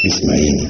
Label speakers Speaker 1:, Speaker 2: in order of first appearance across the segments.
Speaker 1: اسمعيني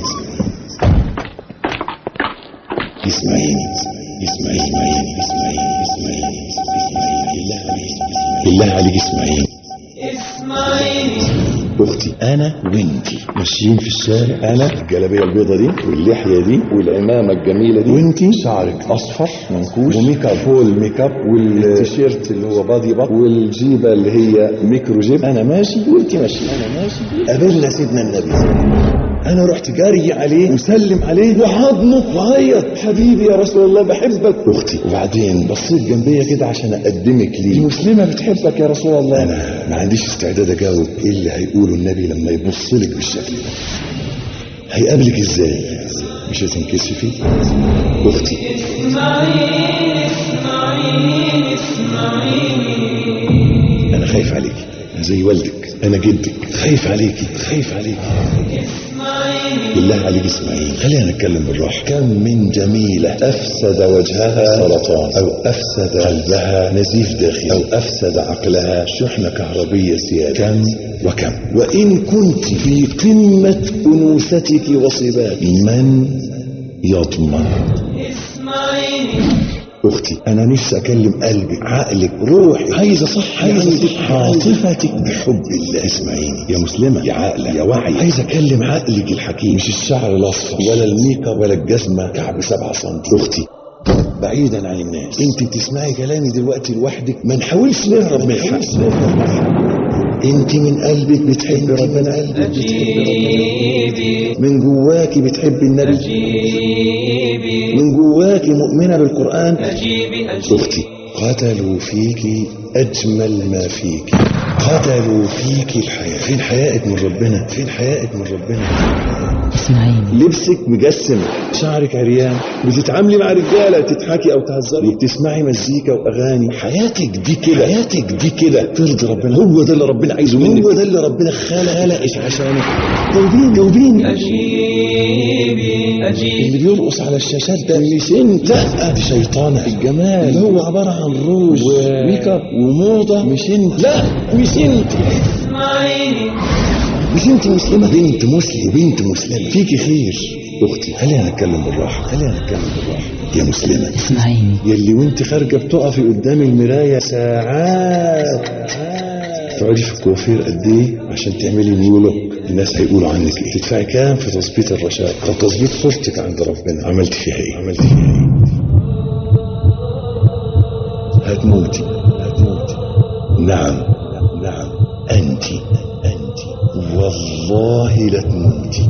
Speaker 1: اسمعيني اسمعيني اسمعيني اسمعيني اسمعيني بالله عليك اسمعيني
Speaker 2: اسمعيني
Speaker 1: اختي انا وانتي ماشيين في الشارع انا الجلابيه البيضه دي واللحيه دي والعمامه الجميله دي وانتي شعرك اصفر منكوش وميك اب فول ميك اب والتيشيرت اللي هو بادي بط والجيبه اللي هي ميكرو جيب انا ماشي وانتي ماشي انا ماشي قابلنا سيدنا النبي انا رحت جاري عليه وسلم عليه وحضنه وعيط حبيبي يا رسول الله بحبك اختي وبعدين بصيت جنبيا كده عشان اقدمك ليه دي مسلمه بتحبك يا رسول الله انا ما عنديش استعداد اجاوب ايه اللي هيقوله النبي لما يبص لك بالشكل ده هيقابلك ازاي مش هتنكسفي اختي
Speaker 2: اسمعيني اسمعيني اسمعيني
Speaker 1: انا خايف عليكي أنا زي والدك انا جدك خايف عليكي خايف عليكي
Speaker 2: اسمعيني
Speaker 1: بالله عليك اسمعين خلينا نتكلم بالراحة كم من جميلة أفسد وجهها سرطان أو أفسد قلبها نزيف داخلي أو أفسد عقلها شحنة كهربية زيادة كم وكم وإن كنت في قمة أنوثتك وصباتك من يضمن
Speaker 2: اسمعيني
Speaker 1: اختي انا نفسي اكلم قلبك عقلك روحك عايز اصح عايز اصح عاطفتك بحب الله اسمعيني يا مسلمه يا عاقله يا واعيه عايز اكلم عقلك الحكيم مش الشعر الاصفر ولا الميك اب ولا الجزمه كعب سبعة سم اختي بعيدا عن الناس انت بتسمعي كلامي دلوقتي لوحدك ما نحاولش نهرب من الحق انت من قلبك بتحبي ربنا قلبك بتحبي ربنا
Speaker 2: أجيبي
Speaker 1: من جواكي بتحبي النبي
Speaker 2: أجيبي
Speaker 1: من جواكي مؤمنه بالقران
Speaker 2: أجيبي أجيبي
Speaker 1: أختي قتلوا فيك أجمل ما فيك قتلوا فيك الحياة فين حيائك من ربنا فين حيائك من ربنا
Speaker 3: اسمعيني
Speaker 1: لبسك مجسم شعرك عريان بتتعاملي مع رجاله تضحكي او تهزري وبتسمعي مزيكا واغاني حياتك دي كده حياتك دي كده ترضي ربنا هو ده اللي ربنا عايزه منك هو ده اللي ربنا خلقك عشانك جاوبيني جاوبيني
Speaker 2: أجيبي أجيبي
Speaker 1: اللي بيرقص على الشاشات ده مش انت لا دي شيطانة الجمال اللي هو عبارة عن روج وميك اب وموضة مش انت لا مش انت
Speaker 2: اسمعيني
Speaker 1: مش انت مسلمة بنت مسلم بنت مسلمة فيكي خير اختي خلينا نتكلم بالراحة خلينا نتكلم بالراحة يا مسلمة
Speaker 3: اسمعيني
Speaker 1: يلي وانت خارجة بتقفي قدام المراية ساعات تقعدي في الكوافير قد ايه عشان تعملي نيو لوك الناس هيقولوا عنك ايه تدفعي كام في تظبيط الرشاق طب تظبيط صورتك عند ربنا عملت فيها ايه عملت فيها ايه هتموتي هتموتي نعم نعم انت انت والله لا تموتي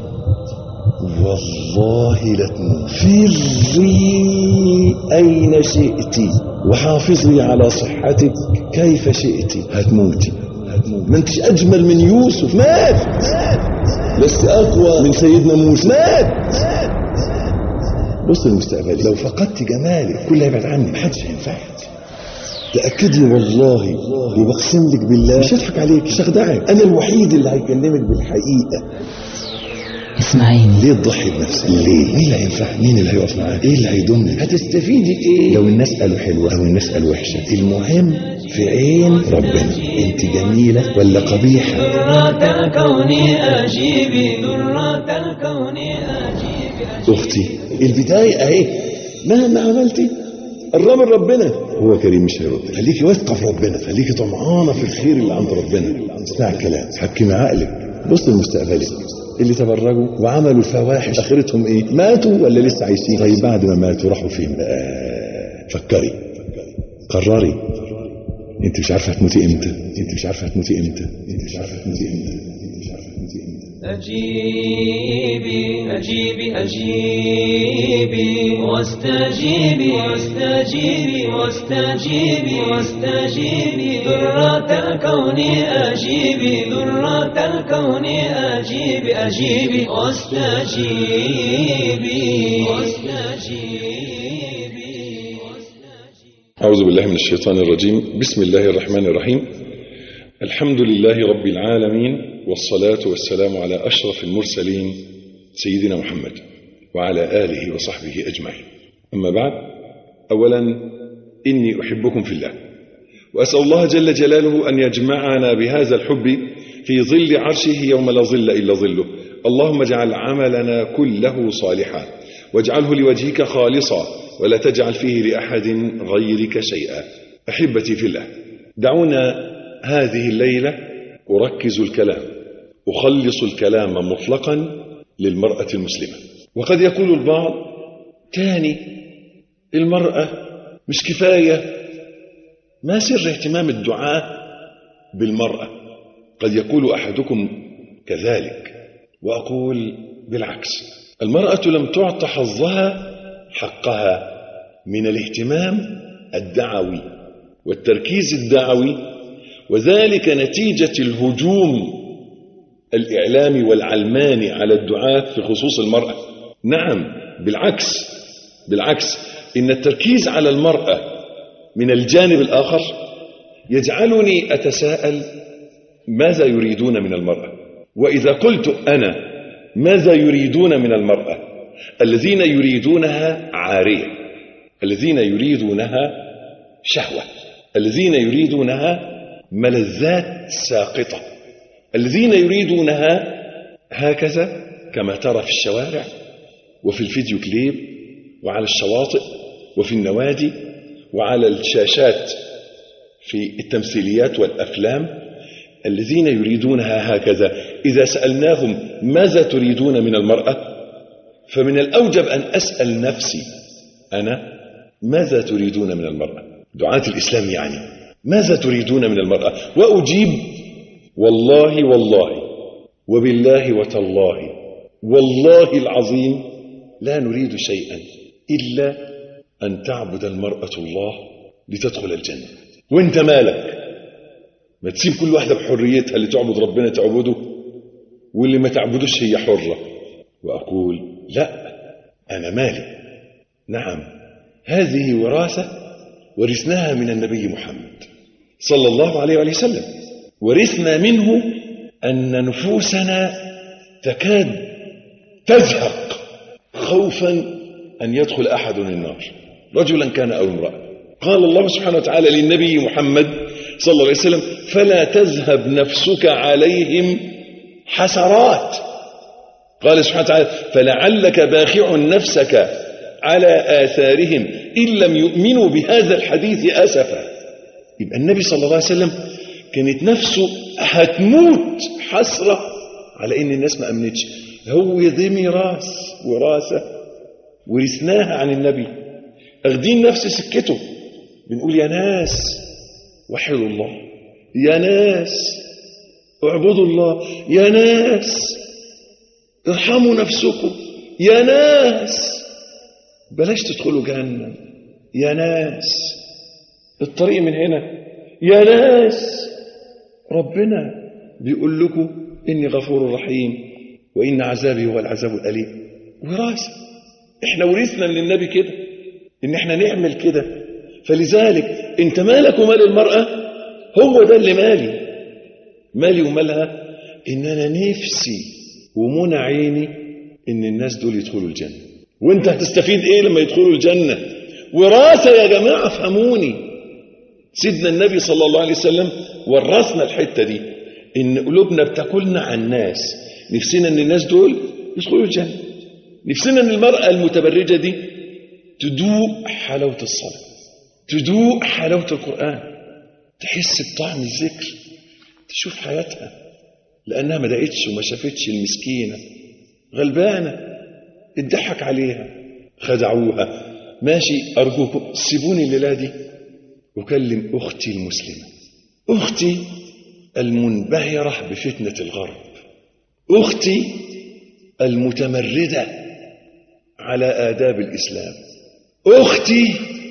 Speaker 1: والله لا تموتي فري أين شئت وحافظي على صحتك كيف شئت هتموتي هتموتي ما انتش أجمل من يوسف مات بس أقوى من سيدنا موسى مات بص المستقبل لو فقدت جمالك كل هيبعد عنك محدش هينفعك تأكدي والله وبقسم لك بالله مش هضحك عليك مش هخدعك أنا الوحيد اللي هيكلمك بالحقيقة
Speaker 3: اسمعيني
Speaker 1: ليه تضحي بنفسك؟ ليه؟ مين اللي هينفعك؟ مين اللي هيقف معاك؟ ايه اللي هيضمك؟ هتستفيدي ايه؟ لو الناس قالوا حلوه او الناس قالوا وحشه، المهم في عين ربنا انت جميله ولا قبيحه؟
Speaker 2: ذرات الكون أجيبي ذرات الكون أجيبي
Speaker 1: اختي البدايه اهي مهما عملتي قربي لربنا هو كريم مش هيرد خليكي واثقه في ربنا خليكي طمعانه في الخير اللي عند ربنا اسمع الكلام حكمي عقلك بص لمستقبلك اللي تبرجوا وعملوا الفواحش اخرتهم ايه ماتوا ولا لسه عايشين طيب بعد ما ماتوا راحوا فين بقى فكري قرري انت مش عارفه هتموتي امتى انت مش عارفه هتموتي امتى انت مش عارفه هتموتي امتى انت مش عارفه هتموتي امتى
Speaker 2: أجيبي أجيبي أجيبي واستجيبي واستجيبي واستجيبي واستجيبي ذرات الكون أجيبي ذرات الكون أجيبي أجيبي واستجيبي واستجيبي
Speaker 4: أعوذ بالله من الشيطان الرجيم بسم الله الرحمن الرحيم الحمد لله رب العالمين والصلاة والسلام على أشرف المرسلين سيدنا محمد وعلى آله وصحبه أجمعين أما بعد أولا إني أحبكم في الله وأسأل الله جل جلاله أن يجمعنا بهذا الحب في ظل عرشه يوم لا ظل إلا ظله اللهم اجعل عملنا كله صالحا واجعله لوجهك خالصا ولا تجعل فيه لأحد غيرك شيئا أحبتي في الله دعونا هذه الليلة أركز الكلام أخلص الكلام مطلقا للمرأة المسلمة وقد يقول البعض تاني المرأة مش كفاية ما سر اهتمام الدعاء بالمرأة قد يقول أحدكم كذلك وأقول بالعكس المرأة لم تعط حظها حقها من الاهتمام الدعوي والتركيز الدعوي وذلك نتيجة الهجوم الإعلامي والعلماني على الدعاة في خصوص المرأة نعم بالعكس بالعكس إن التركيز على المرأة من الجانب الآخر يجعلني أتساءل ماذا يريدون من المرأة وإذا قلت أنا ماذا يريدون من المرأة الذين يريدونها عارية الذين يريدونها شهوة الذين يريدونها ملذات ساقطة الذين يريدونها هكذا كما ترى في الشوارع وفي الفيديو كليب وعلى الشواطئ وفي النوادي وعلى الشاشات في التمثيليات والأفلام الذين يريدونها هكذا إذا سألناهم ماذا تريدون من المرأة فمن الأوجب أن أسأل نفسي أنا ماذا تريدون من المرأة دعاة الإسلام يعني ماذا تريدون من المرأة وأجيب والله والله وبالله وتالله والله العظيم لا نريد شيئا إلا أن تعبد المرأة الله لتدخل الجنة وانت مالك ما تسيب كل واحدة بحريتها اللي تعبد ربنا تعبده واللي ما تعبدوش هي حرة وأقول لا أنا مالي نعم هذه وراثة ورثناها من النبي محمد صلى الله عليه وآله وسلم ورثنا منه أن نفوسنا تكاد تزهق خوفا أن يدخل أحد النار رجلا كان أو امرأة قال الله سبحانه وتعالى للنبي محمد صلى الله عليه وسلم فلا تذهب نفسك عليهم حسرات قال سبحانه وتعالى فلعلك باخع نفسك على آثارهم إن لم يؤمنوا بهذا الحديث أسفا يبقى النبي صلى الله عليه وسلم كانت نفسه هتموت حسرة على إن الناس ما أمنتش هو دي ميراث وراثة ورثناها عن النبي أخدين نفس سكته بنقول يا ناس وحدوا الله يا ناس اعبدوا الله يا ناس ارحموا نفسكم يا ناس بلاش تدخلوا جهنم يا ناس الطريق من هنا يا ناس ربنا بيقول لكم إني غفور رحيم وإن عذابي هو العذاب الأليم وراثة احنا ورثنا من النبي كده ان احنا نعمل كده فلذلك انت مالك ومال المرأة هو ده اللي مالي مالي ومالها ان انا نفسي ومنى عيني ان الناس دول يدخلوا الجنة وانت هتستفيد ايه لما يدخلوا الجنة وراثة يا جماعة فهموني سيدنا النبي صلى الله عليه وسلم ورثنا الحتة دي ان قلوبنا بتاكلنا عن الناس نفسنا ان الناس دول يدخلوا الجنة نفسنا ان المرأة المتبرجة دي تدوق حلاوة الصلاة تدوق حلاوة القرآن تحس بطعم الذكر تشوف حياتها لأنها ما دقتش وما شافتش المسكينة غلبانة اتضحك عليها خدعوها ماشي أرجوكم سيبوني الليلة دي أكلم أختي المسلمة أختي المنبهرة بفتنة الغرب أختي المتمردة على آداب الإسلام أختي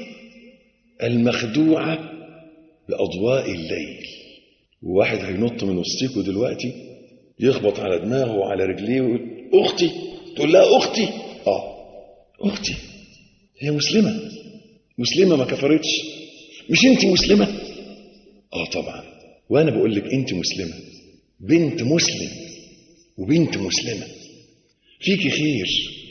Speaker 4: المخدوعة بأضواء الليل وواحد هينط من وسطيكوا دلوقتي يخبط على دماغه وعلى رجليه ويقول أختي تقول لها أختي آه أختي هي مسلمة مسلمة ما كفرتش مش أنت مسلمة آه طبعا وأنا بقول لك أنت مسلمة بنت مسلم وبنت مسلمة فيكي خير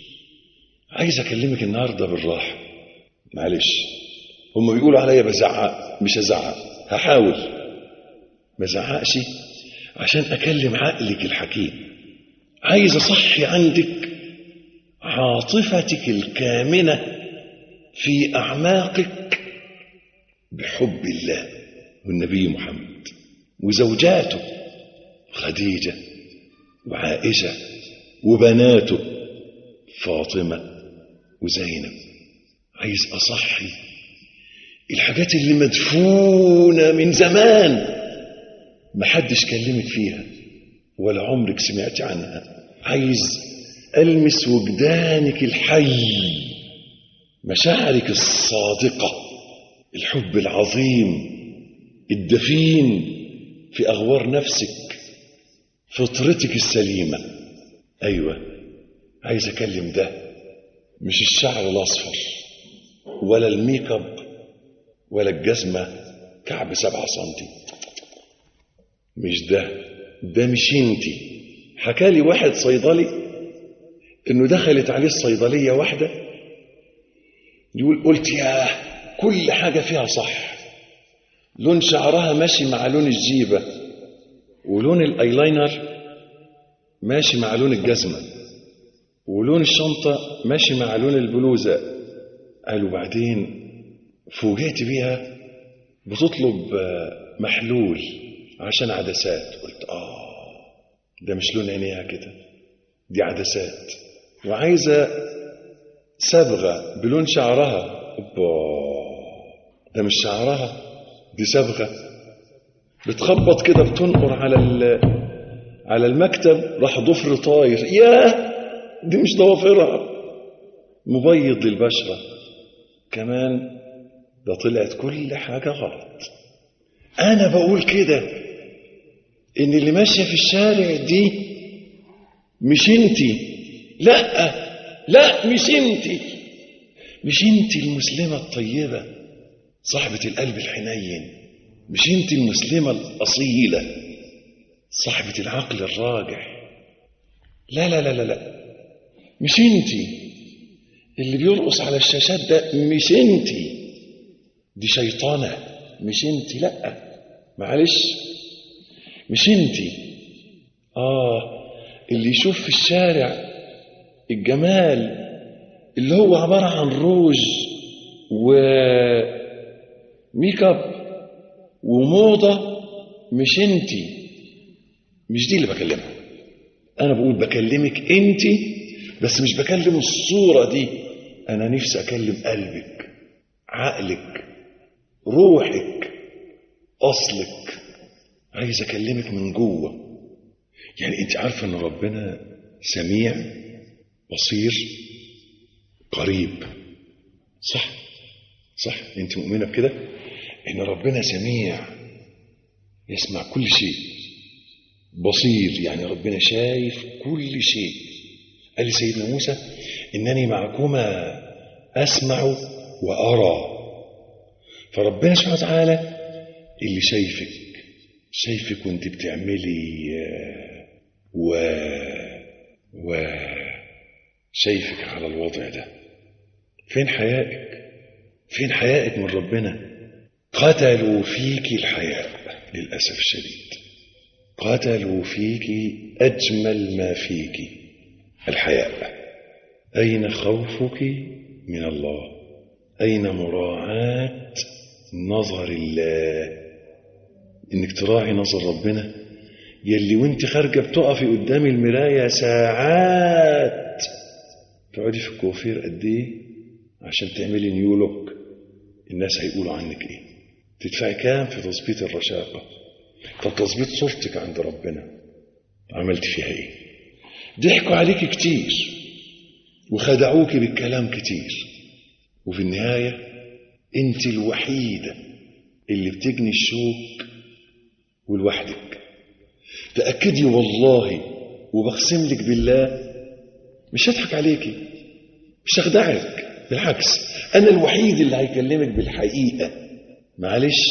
Speaker 4: عايز أكلمك النهاردة بالراحة معلش هم بيقولوا عليا بزعق مش هزعق هحاول ما زعقش عشان أكلم عقلك الحكيم عايز أصحي عندك عاطفتك الكامنة في أعماقك بحب الله والنبي محمد وزوجاته خديجة وعائشة وبناته فاطمة وزينب عايز أصحي الحاجات اللي مدفونة من زمان محدش كلمك فيها ولا عمرك سمعت عنها عايز ألمس وجدانك الحي مشاعرك الصادقة الحب العظيم الدفين في أغوار نفسك فطرتك السليمة أيوة عايز أكلم ده مش الشعر الأصفر ولا الميك اب ولا الجزمة كعب سبعة سنتي مش ده ده مش انتي حكالي واحد صيدلي انه دخلت عليه الصيدلية واحدة يقول قلت يا كل حاجة فيها صح لون شعرها ماشي مع لون الجيبة ولون الايلاينر ماشي مع لون الجزمة ولون الشنطة ماشي مع لون البلوزة قالوا بعدين فوجئت بيها بتطلب آه، محلول عشان عدسات قلت اه ده مش لون عينيها كده دي عدسات وعايزة صبغة بلون شعرها اوبا ده مش شعرها دي صبغة بتخبط كده بتنقر على ال على المكتب راح ضفر طاير ياه دي مش ضوافرها مبيض للبشرة كمان ده طلعت كل حاجة غلط أنا بقول كده إن اللي ماشية في الشارع دي مش انتي لا لا مش انتي مش انتي المسلمة الطيبة صاحبة القلب الحنين مش انتي المسلمة الأصيلة صاحبة العقل الراجح لا لا لا لا لا مش انتي اللي بيرقص على الشاشات ده مش انتي دي شيطانة مش انتي لا معلش مش انتي اه اللي يشوف في الشارع الجمال اللي هو عبارة عن روج وميك اب وموضة مش انتي مش دي اللي بكلمها انا بقول بكلمك انتي بس مش بكلم الصورة دي انا نفسي اكلم قلبك عقلك روحك اصلك عايز اكلمك من جوه يعني انت عارفه ان ربنا سميع بصير قريب صح صح انت مؤمنه بكده ان ربنا سميع يسمع كل شيء بصير يعني ربنا شايف كل شيء قال لسيدنا موسى انني معكما اسمع وارى فربنا سبحانه وتعالى اللي شايفك شايفك وانت بتعملي آه، و و شايفك على الوضع ده فين حيائك فين حيائك من ربنا قتلوا فيك الحياء للأسف الشديد قتلوا فيك أجمل ما فيك الحياء أين خوفك من الله أين مراعاة نظر الله إنك تراعي نظر ربنا يلي وانت خارجة بتقفي قدام المراية ساعات تقعدي في الكوافير قد ايه عشان تعملي نيو لوك الناس هيقولوا عنك ايه تدفعي كام في تظبيط الرشاقة طب تظبيط صورتك عند ربنا عملت فيها ايه ضحكوا عليك كتير وخدعوك بالكلام كتير وفي النهاية انت الوحيدة اللي بتجني الشوك ولوحدك تأكدي والله وبقسم لك بالله مش هضحك عليكي مش هخدعك بالعكس انا الوحيد اللي هيكلمك بالحقيقة معلش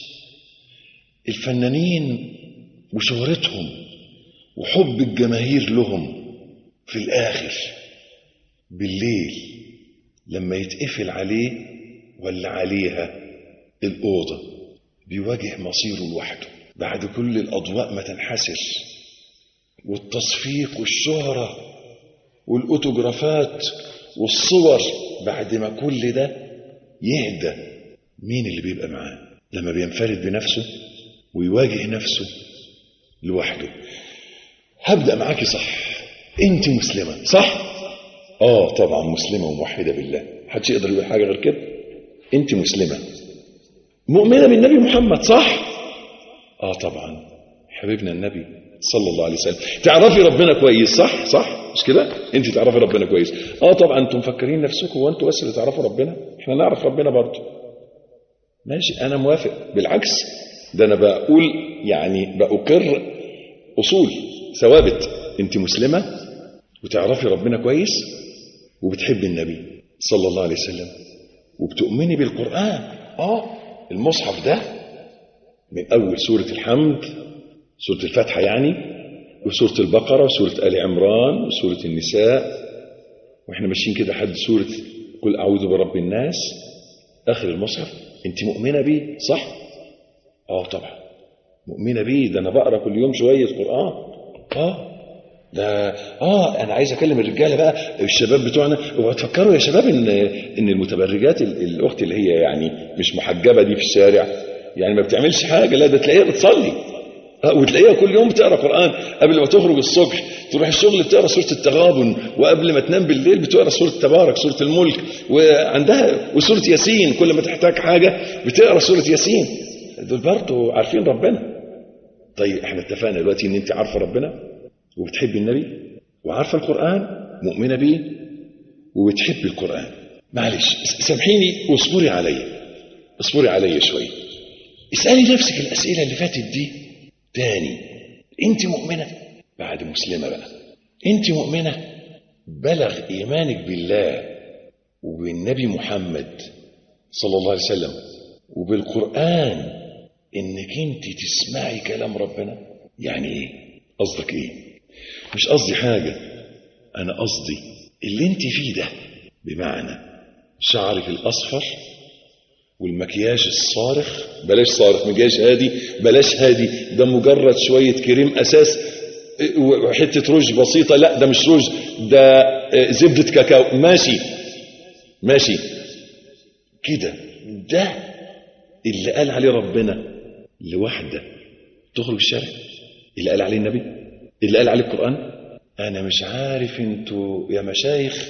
Speaker 4: الفنانين وشهرتهم وحب الجماهير لهم في الآخر بالليل لما يتقفل عليه ولا عليها الأوضة بيواجه مصيره لوحده بعد كل الأضواء ما تنحسر والتصفيق والشهرة والأوتوغرافات والصور بعد ما كل ده يهدى مين اللي بيبقى معاه لما بينفرد بنفسه ويواجه نفسه لوحده هبدأ معاكي صح انت مسلمة صح اه طبعا مسلمة وموحدة بالله محدش يقدر يقول حاجة غير كده انت مسلمة مؤمنة بالنبي محمد صح اه طبعا حبيبنا النبي صلى الله عليه وسلم تعرفي ربنا كويس صح صح مش كده انت تعرفي ربنا كويس اه طبعا انتم مفكرين نفسكم وانتم بس اللي تعرفوا ربنا احنا نعرف ربنا برضه ماشي انا موافق بالعكس ده انا بقول يعني بأقر اصول ثوابت انت مسلمة وتعرفي ربنا كويس وبتحبي النبي صلى الله عليه وسلم وبتؤمني بالقرآن اه المصحف ده من اول سورة الحمد سورة الفاتحة يعني وسورة البقرة وسورة آل عمران وسورة النساء واحنا ماشيين كده لحد سورة قل أعوذ برب الناس آخر المصحف أنت مؤمنة بيه صح؟ آه طبعا مؤمنة بيه ده أنا بقرأ كل يوم شوية قرآن آه ده اه انا عايز اكلم الرجاله بقى الشباب بتوعنا اوعوا تفكروا يا شباب ان ان المتبرجات ال- الاخت اللي هي يعني مش محجبه دي في الشارع يعني ما بتعملش حاجه لا ده تلاقيها بتصلي آه، وتلاقيها كل يوم بتقرا قران قبل ما تخرج الصبح تروح الشغل بتقرا سوره التغابن وقبل ما تنام بالليل بتقرا سوره تبارك سوره الملك وعندها وسوره ياسين كل ما تحتاج حاجه بتقرا سوره ياسين دول برضه عارفين ربنا طيب احنا اتفقنا دلوقتي ان انت عارفه ربنا وبتحبي النبي وعارفه القران مؤمنه بيه وبتحبي القران معلش سامحيني واصبري عليا اصبري عليا شويه اسالي نفسك الاسئله اللي فاتت دي تاني انت مؤمنه بعد مسلمه بقى انت مؤمنه بلغ ايمانك بالله وبالنبي محمد صلى الله عليه وسلم وبالقران انك انت تسمعي كلام ربنا يعني ايه قصدك ايه مش قصدي حاجه انا قصدي اللي انت فيه ده بمعنى شعرك الاصفر والمكياج الصارخ بلاش صارخ مكياج هادي بلاش هادي ده مجرد شوية كريم أساس وحتة روج بسيطة لا ده مش روج ده زبدة كاكاو ماشي ماشي كده ده اللي قال عليه ربنا لوحده تخرج الشارع اللي قال عليه النبي اللي قال عليه القرآن أنا مش عارف انتوا يا مشايخ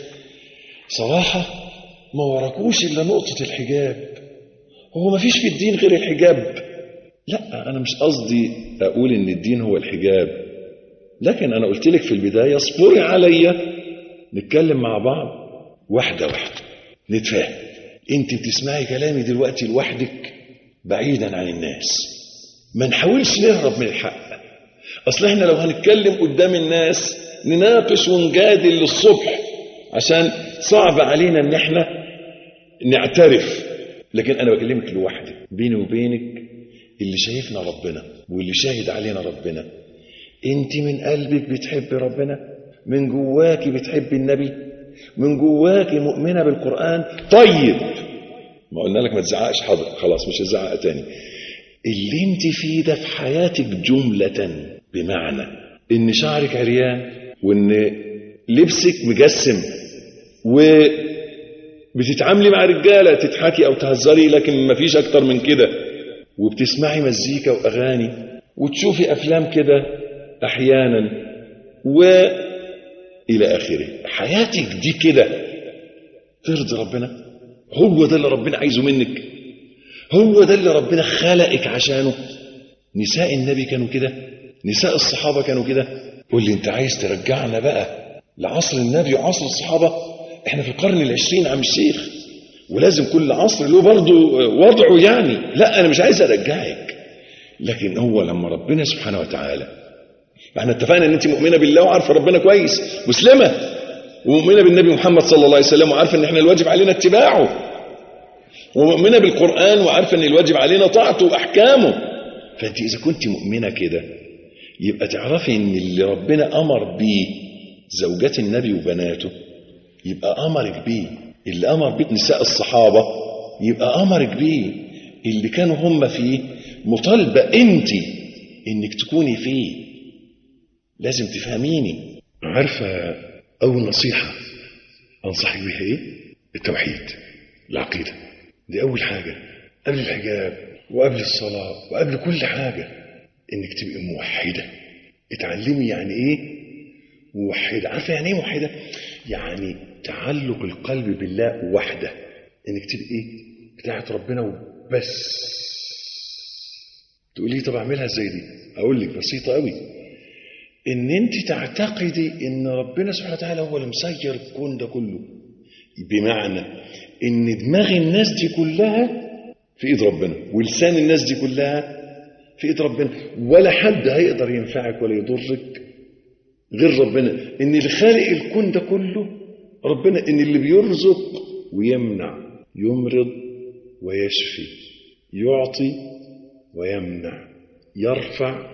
Speaker 4: صراحة ما وراكوش إلا نقطة الحجاب هو ما فيش في الدين غير الحجاب لا أنا مش قصدي أقول إن الدين هو الحجاب لكن أنا قلت لك في البداية اصبري عليا نتكلم مع بعض واحدة واحدة نتفاهم أنت بتسمعي كلامي دلوقتي لوحدك بعيدا عن الناس ما نحاولش نهرب من الحق أصل إحنا لو هنتكلم قدام الناس نناقش ونجادل للصبح عشان صعب علينا إن إحنا نعترف لكن انا بكلمك لوحدك بيني وبينك اللي شايفنا ربنا واللي شاهد علينا ربنا انت من قلبك بتحبي ربنا من جواكي بتحبي النبي من جواكي مؤمنه بالقران طيب ما قلنا لك ما تزعقش حاضر خلاص مش هزعق تاني اللي انت فيه ده في حياتك جمله بمعنى ان شعرك عريان وان لبسك مجسم و بتتعاملي مع رجالة تضحكي أو تهزري لكن ما فيش أكتر من كده وبتسمعي مزيكا وأغاني وتشوفي أفلام كده أحيانا وإلى آخره حياتك دي كده ترضي ربنا هو ده اللي ربنا عايزه منك هو ده اللي ربنا خلقك عشانه نساء النبي كانوا كده نساء الصحابة كانوا كده قول لي انت عايز ترجعنا بقى لعصر النبي وعصر الصحابة احنا في القرن العشرين عم الشيخ ولازم كل عصر له برضه وضعه يعني لا انا مش عايز ارجعك لكن هو لما ربنا سبحانه وتعالى احنا اتفقنا ان انت مؤمنه بالله وعارفه ربنا كويس مسلمه ومؤمنه بالنبي محمد صلى الله عليه وسلم وعارفه ان احنا الواجب علينا اتباعه ومؤمنه بالقران وعارفه ان الواجب علينا طاعته واحكامه فانت اذا كنت مؤمنه كده يبقى تعرفي ان اللي ربنا امر بيه زوجات النبي وبناته يبقى أمرك بيه اللي أمر بيه نساء الصحابة يبقى أمرك بيه اللي كانوا هم فيه مطالبة أنت إنك تكوني فيه لازم تفهميني عارفة أول نصيحة أنصحك بيها إيه؟ التوحيد العقيدة دي أول حاجة قبل الحجاب وقبل الصلاة وقبل كل حاجة إنك تبقي موحدة اتعلمي يعني إيه موحدة عارفة يعني إيه موحدة؟ يعني تعلق القلب بالله وحده إنك تبقي إيه؟ بتاعت ربنا وبس تقولي طب أعملها إزاي دي؟ أقول لك بسيطة قوي ان انت تعتقدي ان ربنا سبحانه وتعالى هو اللي مسير الكون ده كله بمعنى ان دماغ الناس دي كلها في ايد ربنا ولسان الناس دي كلها في ايد ربنا ولا حد هيقدر ينفعك ولا يضرك غير ربنا ان اللي خالق الكون ده كله ربنا ان اللي بيرزق ويمنع يمرض ويشفي يعطي ويمنع يرفع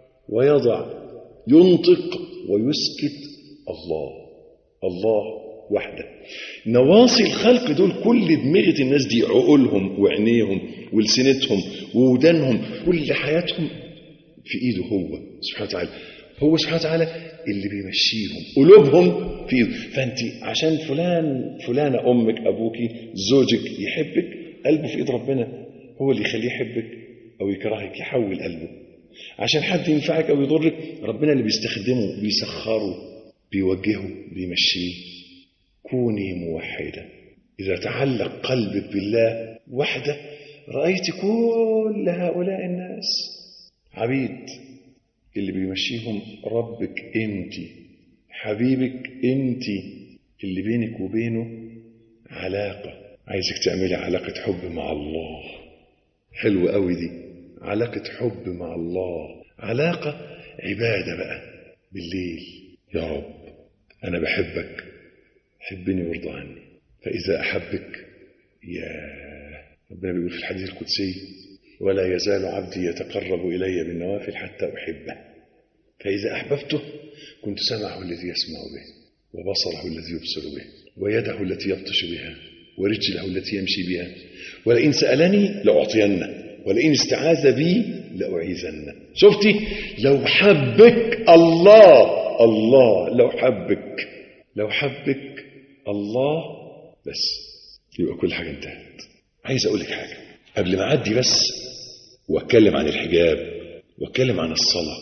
Speaker 4: ويضع ينطق ويسكت الله الله وحده نواصي الخلق دول كل دماغة الناس دي عقولهم وعينيهم ولسنتهم وودانهم كل حياتهم في ايده هو سبحانه وتعالى هو سبحانه وتعالى اللي بيمشيهم قلوبهم في ايده فانت عشان فلان فلانة امك ابوك زوجك يحبك قلبه في ايد ربنا هو اللي يخليه يحبك او يكرهك يحول قلبه عشان حد ينفعك او يضرك ربنا اللي بيستخدمه بيسخره بيوجهه بيمشيه كوني موحدة إذا تعلق قلبك بالله وحده رأيت كل هؤلاء الناس عبيد اللي بيمشيهم ربك انت حبيبك انت اللي بينك وبينه علاقة عايزك تعملي علاقة حب مع الله حلوة قوي دي علاقة حب مع الله علاقة عبادة بقى بالليل يا رب أنا بحبك حبني وارضى عني فإذا أحبك يا ربنا بيقول في الحديث القدسي ولا يزال عبدي يتقرب إلي بالنوافل حتى أحبه فإذا أحببته كنت سمعه الذي يسمع به وبصره الذي يبصر به ويده التي يبطش بها ورجله التي يمشي بها ولئن سألني لأعطينه ولئن استعاذ بي لأعيذنه شفتي لو حبك الله الله لو حبك لو حبك الله بس يبقى كل حاجة انتهت عايز أقول لك حاجة قبل ما أعدي بس وأتكلم عن الحجاب وأتكلم عن الصلاة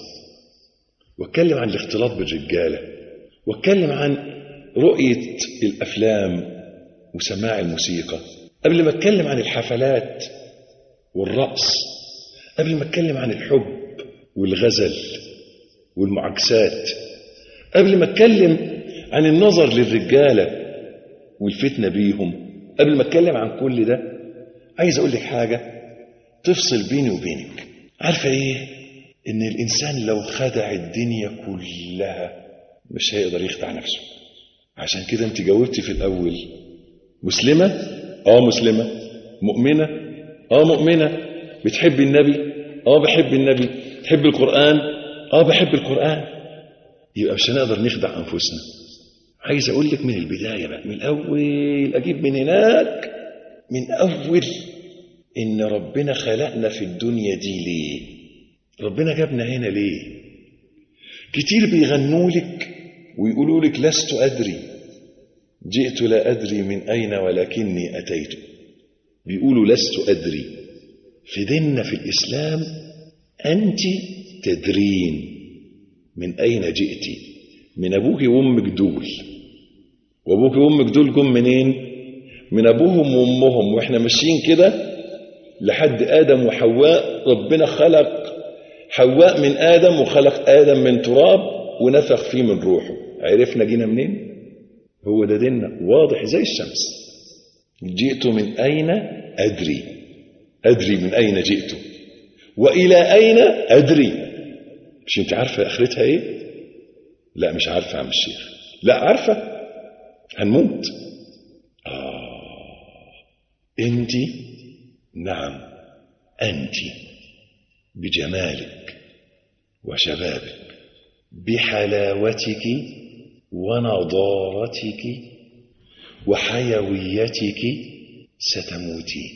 Speaker 4: وأتكلم عن الاختلاط بالرجالة وأتكلم عن رؤية الأفلام وسماع الموسيقى قبل ما أتكلم عن الحفلات والرقص قبل ما أتكلم عن الحب والغزل والمعاكسات قبل ما أتكلم عن النظر للرجالة والفتنة بيهم قبل ما أتكلم عن كل ده عايز أقول لك حاجة تفصل بيني وبينك عارفة إيه إن الإنسان لو خدع الدنيا كلها مش هيقدر يخدع نفسه عشان كده أنت جاوبتي في الأول مسلمة آه مسلمة مؤمنة آه مؤمنة بتحب النبي آه بحب النبي تحب القرآن آه بحب القرآن يبقى مش هنقدر نخدع أنفسنا عايز أقول لك من البداية بقى من الأول أجيب من هناك من أول إن ربنا خلقنا في الدنيا دي ليه ربنا جابنا هنا ليه كتير بيغنوا لك ويقولوا لك لست أدري جئت لا أدري من أين ولكني أتيت بيقولوا لست أدري في ديننا في الإسلام أنت تدرين من أين جئت من أبوك وأمك دول وأبوك وأمك دول جم منين من أبوهم وأمهم وإحنا ماشيين كده لحد آدم وحواء ربنا خلق حواء من آدم وخلق آدم من تراب ونفخ فيه من روحه عرفنا جينا منين هو ده ديننا واضح زي الشمس جئت من أين أدري أدري من أين جئت وإلى أين أدري مش أنت عارفة آخرتها إيه لا مش عارفة يا عم الشيخ لا عارفة هنموت آه أنت نعم أنت بجمالك وشبابك بحلاوتك ونضارتك وحيويتك ستموتي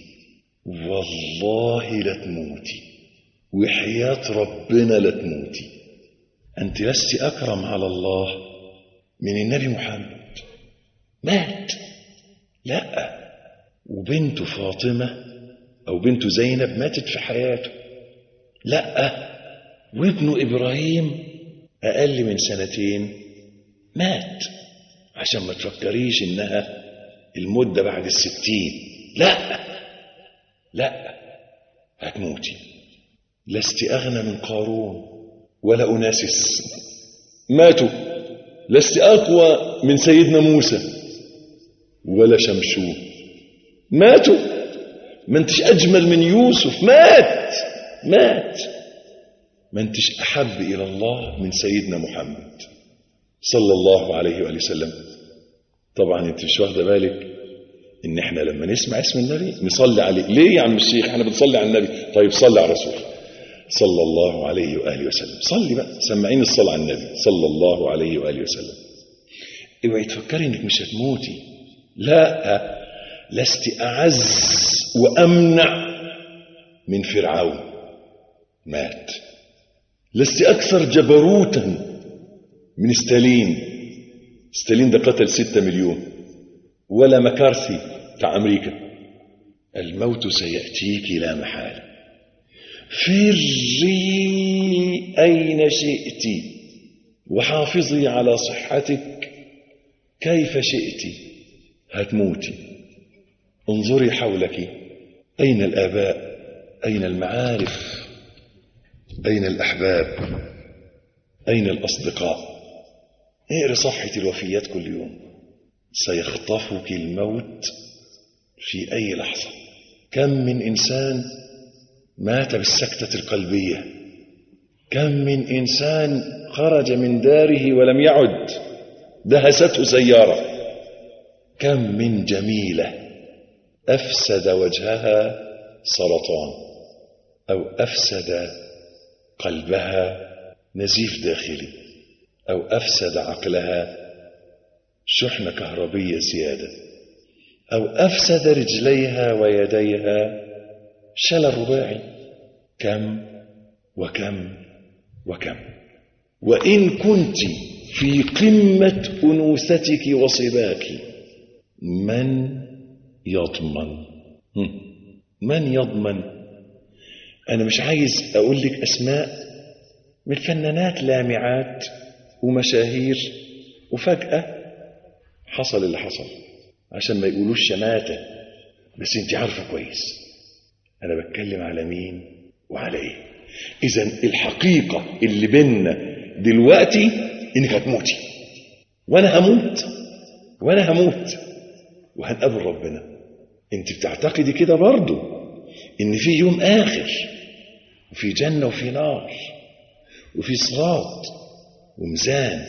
Speaker 4: والله لتموتي وحياة ربنا لتموتي أنت لست أكرم على الله من النبي محمد مات لا وبنته فاطمة أو بنته زينب ماتت في حياته لا وابنه إبراهيم أقل من سنتين مات عشان ما تفكريش إنها المدة بعد الستين لا لا هتموتي لست أغنى من قارون ولا أناسس ماتوا لست أقوى من سيدنا موسى ولا شمشون ماتوا ما انتش أجمل من يوسف مات مات ما انتش أحب إلى الله من سيدنا محمد صلى الله عليه وآله وسلم طبعا انت مش واخده بالك ان احنا لما نسمع اسم النبي نصلي عليه ليه يا عم الشيخ احنا بنصلي على النبي طيب صلي على الرسول صلى الله عليه واله وسلم صلي بقى سمعين الصلاه على النبي صلى الله عليه واله وسلم اوعي تفكري انك مش هتموتي لا لست اعز وامنع من فرعون مات لست اكثر جبروتا من ستالين ستالين ده قتل ستة مليون ولا مكارثي بتاع أمريكا الموت سيأتيك لا محالة فري أين شئت وحافظي على صحتك كيف شئت هتموتي انظري حولك أين الآباء أين المعارف أين الأحباب أين الأصدقاء اقري صفحة الوفيات كل يوم سيخطفك الموت في أي لحظة كم من إنسان مات بالسكتة القلبية كم من إنسان خرج من داره ولم يعد دهسته سيارة كم من جميلة أفسد وجهها سرطان أو أفسد قلبها نزيف داخلي أو أفسد عقلها شحنة كهربية زيادة أو أفسد رجليها ويديها شلل رباعي كم وكم وكم وإن كنت في قمة أنوثتك وصباك من يضمن هم. من يضمن أنا مش عايز أقول لك أسماء من فنانات لامعات ومشاهير وفجأة حصل اللي حصل عشان ما يقولوش شماتة بس انت عارفة كويس انا بتكلم على مين وعلى ايه اذا الحقيقة اللي بيننا دلوقتي انك هتموتي وانا هموت وانا هموت وهنقابل ربنا انت بتعتقدي كده برضو ان في يوم اخر وفي جنة وفي نار وفي صراط وميزان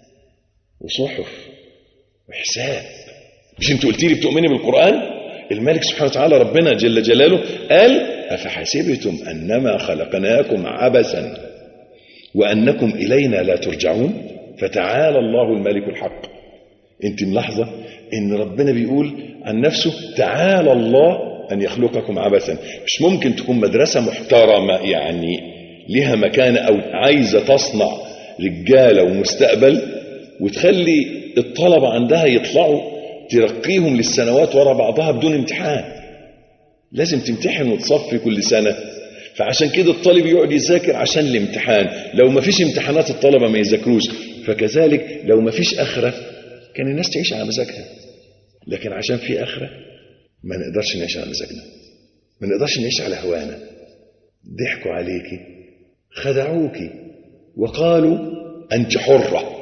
Speaker 4: وصحف وحساب مش انت قلت لي بتؤمني بالقرآن الملك سبحانه وتعالى ربنا جل جلاله قال أفحسبتم أنما خلقناكم عبثا وأنكم إلينا لا ترجعون فتعالى الله الملك الحق انت ملاحظة ان ربنا بيقول عن نفسه تعالى الله أن يخلقكم عبثا مش ممكن تكون مدرسة محترمة يعني لها مكانة أو عايزة تصنع رجالة ومستقبل وتخلي الطلبة عندها يطلعوا ترقيهم للسنوات ورا بعضها بدون امتحان لازم تمتحن وتصفي كل سنة فعشان كده الطالب يقعد يذاكر عشان الامتحان لو ما فيش امتحانات الطلبة ما يذاكروش فكذلك لو ما فيش آخرة كان الناس تعيش على مزاجها لكن عشان في آخرة ما نقدرش نعيش على مزاجنا ما نقدرش نعيش على هوانا ضحكوا عليكي خدعوكي وقالوا أنت حرة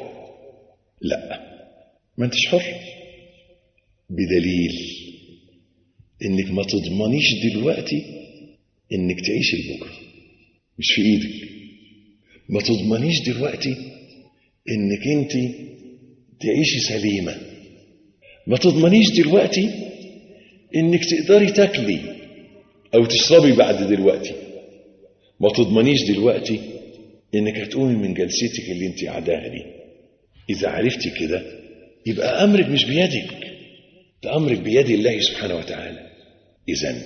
Speaker 4: لا ما أنتش حرة بدليل انك ما تضمنيش دلوقتي انك تعيش لبكره مش في ايدك ما تضمنيش دلوقتي انك انت تعيشي سليمه ما تضمنيش دلوقتي انك تقدري تاكلي او تشربي بعد دلوقتي ما تضمنيش دلوقتي انك هتقومي من جلستك اللي انت قاعداها دي اذا عرفتي كده يبقى امرك مش بيدك ده امرك بيد الله سبحانه وتعالى اذا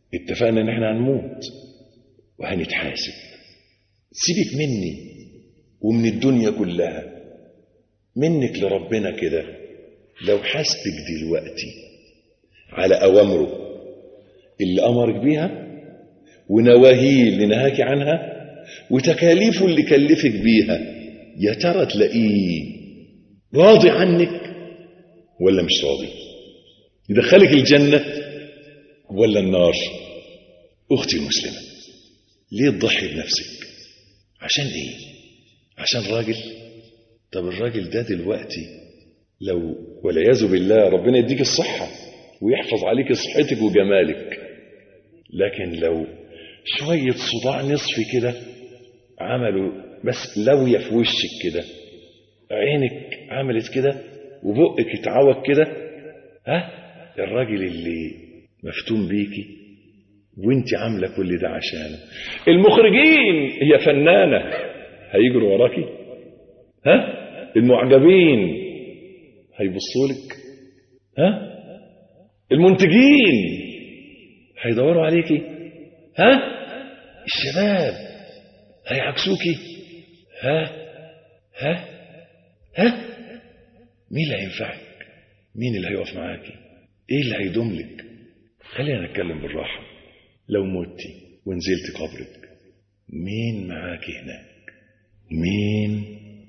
Speaker 4: اتفقنا ان احنا هنموت وهنتحاسب سيبك مني
Speaker 1: ومن الدنيا كلها منك لربنا كده لو حاسبك دلوقتي على أوامره اللي أمرك بيها ونواهيه اللي نهاك عنها وتكاليفه اللي كلفك بيها يا ترى تلاقيه راضي عنك ولا مش راضي يدخلك الجنة ولا النار أختي المسلمة ليه تضحي بنفسك عشان ايه عشان راجل طب الراجل ده دلوقتي لو والعياذ بالله ربنا يديك الصحة ويحفظ عليك صحتك وجمالك لكن لو شوية صداع نصفي كده عملوا بس لوية في وشك كده عينك عملت كده وبقك اتعوج كده ها الراجل اللي مفتون بيكي وانت عامله كل ده عشانه المخرجين هي فنانه هيجروا وراكي ها المعجبين هيبصوا لك ها المنتجين هيدوروا عليكي ها الشباب هيعكسوكي ها ها ها مين اللي هينفعك مين اللي هيقف معاكي ايه اللي هيدوم لك خلينا نتكلم بالراحه لو متي ونزلت قبرك مين معاكي هناك مين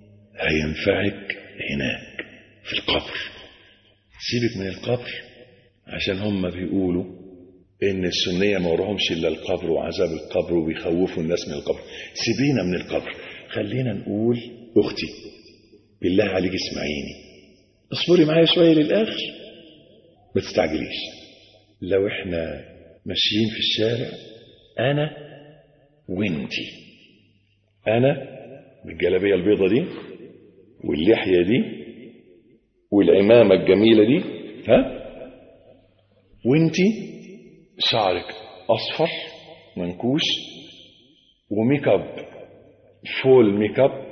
Speaker 1: هينفعك هناك في القبر سيبك من القبر عشان هم بيقولوا ان السنية ما وراهمش الا القبر وعذاب القبر وبيخوفوا الناس من القبر سيبينا من القبر خلينا نقول اختي بالله عليك اسمعيني اصبري معايا شوية للاخر ما تستعجليش لو احنا ماشيين في الشارع انا وانتي انا بالجلابيه البيضه دي واللحيه دي والعمامه الجميله دي ها وانتي شعرك اصفر منكوش وميك اب فول ميك اب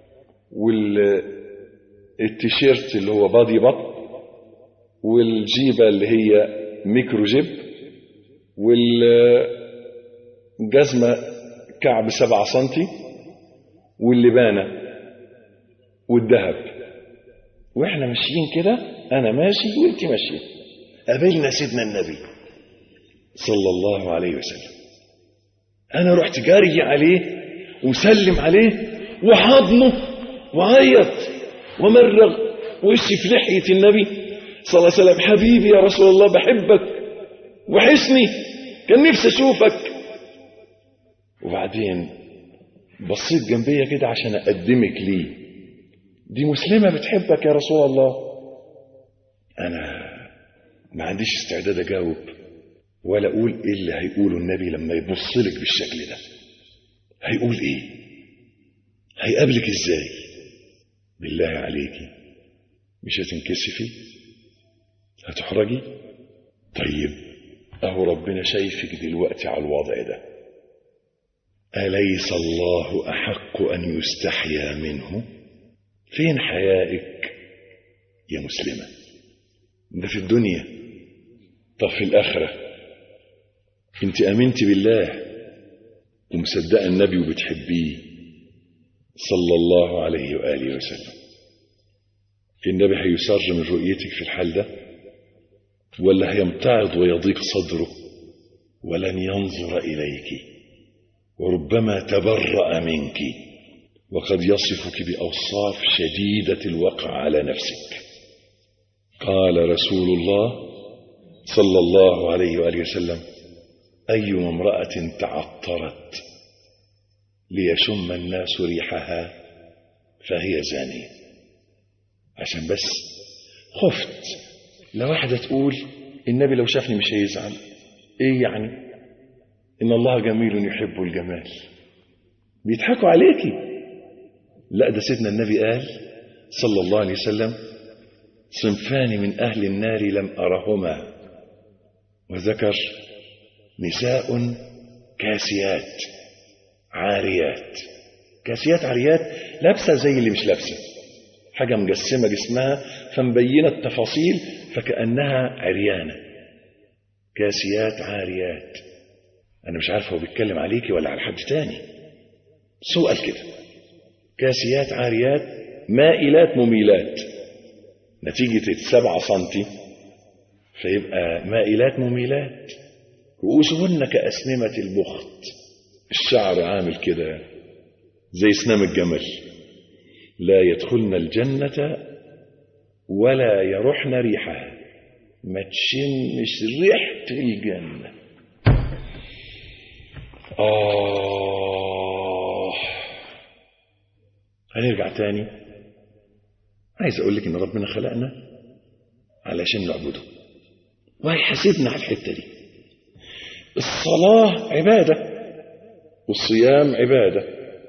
Speaker 1: والتيشيرت اللي هو بادي بط والجيبه اللي هي ميكرو جيب والجزمة كعب سبعة سنتي واللبانة والذهب واحنا ماشيين كده انا ماشي وانت ماشية قابلنا سيدنا النبي صلى الله عليه وسلم انا رحت جاري عليه وسلم عليه وحضنه وعيط ومرغ وشي في لحية النبي صلى الله عليه وسلم حبيبي يا رسول الله بحبك وحشني كان نفسي اشوفك وبعدين بصيت جنبية كده عشان اقدمك ليه دي مسلمة بتحبك يا رسول الله انا ما عنديش استعداد اجاوب ولا اقول ايه اللي هيقوله النبي لما يبص لك بالشكل ده هيقول ايه هيقابلك ازاي بالله عليكي مش هتنكسفي هتحرجي طيب اهو ربنا شايفك دلوقتي على الوضع ده اليس الله احق ان يستحيا منه فين حيائك يا مسلمه ده في الدنيا طب في الاخره انت امنت بالله ومصدقه النبي وبتحبيه صلى الله عليه واله وسلم النبي هيسر من رؤيتك في الحال ده ولا هيمتعض ويضيق صدره ولن ينظر اليك وربما تبرا منك وقد يصفك باوصاف شديده الوقع على نفسك قال رسول الله صلى الله عليه واله وسلم اي امراه تعطرت ليشم الناس ريحها فهي زانيه عشان بس خفت لو واحدة تقول النبي لو شافني مش هيزعل ايه يعني ان الله جميل يحب الجمال بيضحكوا عليكي لا ده سيدنا النبي قال صلى الله عليه وسلم صنفان من اهل النار لم ارهما وذكر نساء كاسيات عاريات كاسيات عاريات لابسه زي اللي مش لابسه حاجة مجسمة جسمها فمبينة التفاصيل فكأنها عريانة كاسيات عاريات أنا مش عارف هو بيتكلم عليكي ولا على حد تاني سوء قال كده
Speaker 4: كاسيات عاريات مائلات مميلات نتيجة السبعة سنتي فيبقى مائلات مميلات رؤوسهن كأسنمة البخت الشعر عامل كده زي سنام الجمل لا يدخلن الجنة ولا يرحن ريحها ما تشمش ريحة الجنة آه هنرجع تاني عايز أقول لك إن ربنا خلقنا علشان نعبده وهيحاسبنا على الحتة دي الصلاة عبادة والصيام عبادة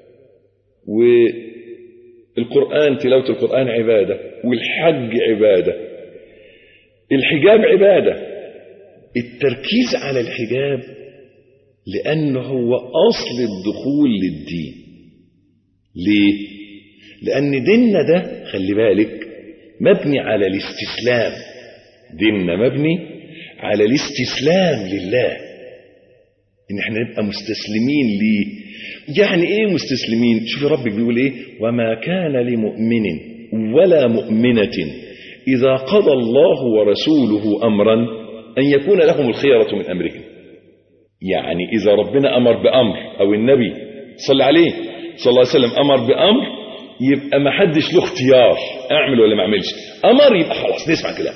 Speaker 4: والقرآن تلاوة القرآن عبادة والحج عبادة الحجاب عبادة التركيز على الحجاب لأنه هو أصل الدخول للدين ليه؟ لأن ديننا ده خلي بالك مبني على الاستسلام ديننا مبني على الاستسلام لله ان احنا نبقى مستسلمين ليه يعني ايه مستسلمين شوفي ربك بيقول ايه وما كان لمؤمن ولا مؤمنة إذا قضى الله ورسوله أمرا أن يكون لهم الخيرة من أمرهم يعني إذا ربنا أمر بأمر أو النبي صلى عليه صلى الله عليه وسلم أمر بأمر يبقى ما حدش له اختيار أعمل ولا ما أعملش أمر يبقى خلاص نسمع كلام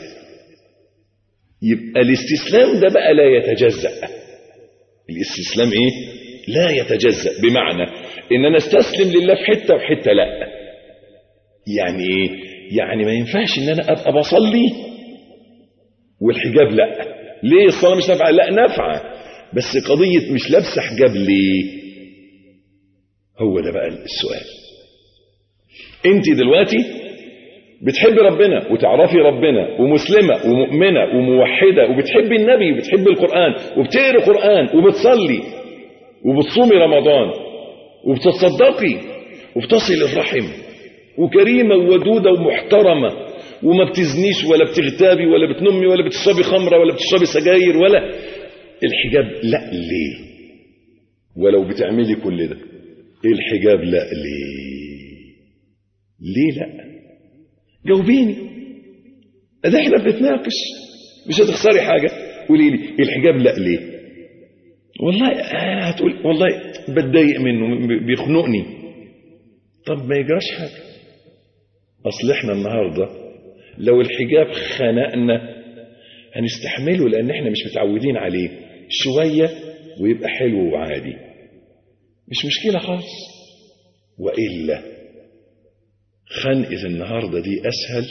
Speaker 4: يبقى الاستسلام ده بقى لا يتجزأ الاستسلام ايه لا يتجزأ بمعنى ان انا استسلم لله في حتة وفي حتة لا يعني ايه يعني ما ينفعش ان انا ابقى بصلي والحجاب لا ليه الصلاة مش نافعة لا نافعة بس قضية مش لابسة حجاب ليه هو ده بقى السؤال انت دلوقتي بتحبي ربنا وتعرفي ربنا ومسلمة ومؤمنة وموحدة وبتحبي النبي وبتحبي القرآن وبتقري قرآن وبتصلي وبتصومي رمضان وبتتصدقي وبتصل الرحم وكريمة وودودة ومحترمة وما بتزنيش ولا بتغتابي ولا بتنمي ولا بتشربي خمرة ولا بتشربي سجاير ولا الحجاب لا ليه ولو بتعملي كل ده الحجاب لا ليه ليه لا جاوبيني ده احنا بنتناقش مش هتخسري حاجه قولي لي الحجاب لا ليه والله انا هتقول والله بتضايق منه بيخنقني طب ما يجراش حاجه اصل احنا النهارده لو الحجاب خنقنا هنستحمله لان احنا مش متعودين عليه شويه ويبقى حلو وعادي مش مشكله خالص والا خنقة النهاردة دي أسهل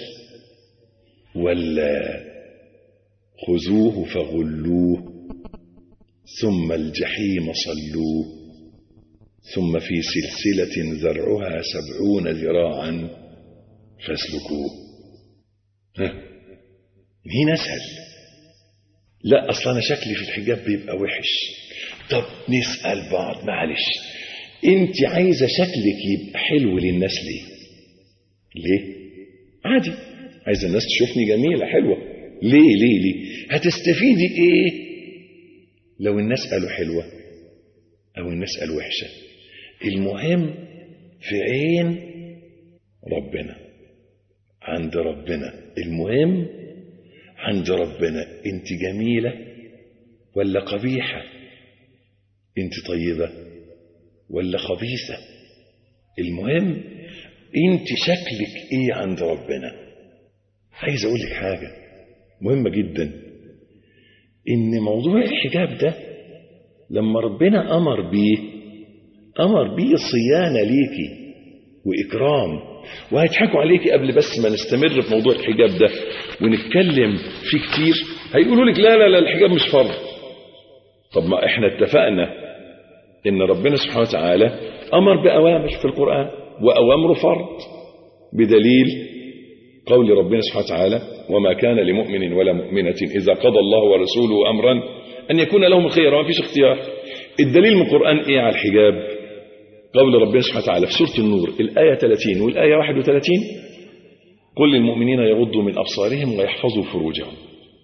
Speaker 4: ولا خذوه فغلوه ثم الجحيم صلوه ثم في سلسلة زرعها سبعون ذراعا فاسلكوه ها مين أسهل لا أصلا أنا شكلي في الحجاب بيبقى وحش طب نسأل بعض معلش انت عايزة شكلك يبقى حلو للناس ليه ليه عادي عايز الناس تشوفني جميلة حلوة ليه ليه ليه هتستفيدي ايه لو الناس قالوا حلوة او الناس قالوا وحشة المهم في عين ربنا عند ربنا المهم عند ربنا انت جميلة ولا قبيحة انت طيبة ولا خبيثة المهم انت شكلك ايه عند ربنا عايز اقول لك حاجه مهمه جدا ان موضوع الحجاب ده لما ربنا امر بيه امر بيه صيانه ليكي واكرام وهيضحكوا عليكي قبل بس ما نستمر في موضوع الحجاب ده ونتكلم فيه كتير هيقولوا لك لا لا لا الحجاب مش فرض طب ما احنا اتفقنا ان ربنا سبحانه وتعالى امر باوامر في القران وأوامر فرض بدليل قول ربنا سبحانه وتعالى وما كان لمؤمن ولا مؤمنة إذا قضى الله ورسوله أمرا أن يكون لهم الخير وما فيش اختيار الدليل من القرآن إيه على الحجاب قول ربنا سبحانه وتعالى في سورة النور الآية 30 والآية 31 قل للمؤمنين يغضوا من أبصارهم ويحفظوا فروجهم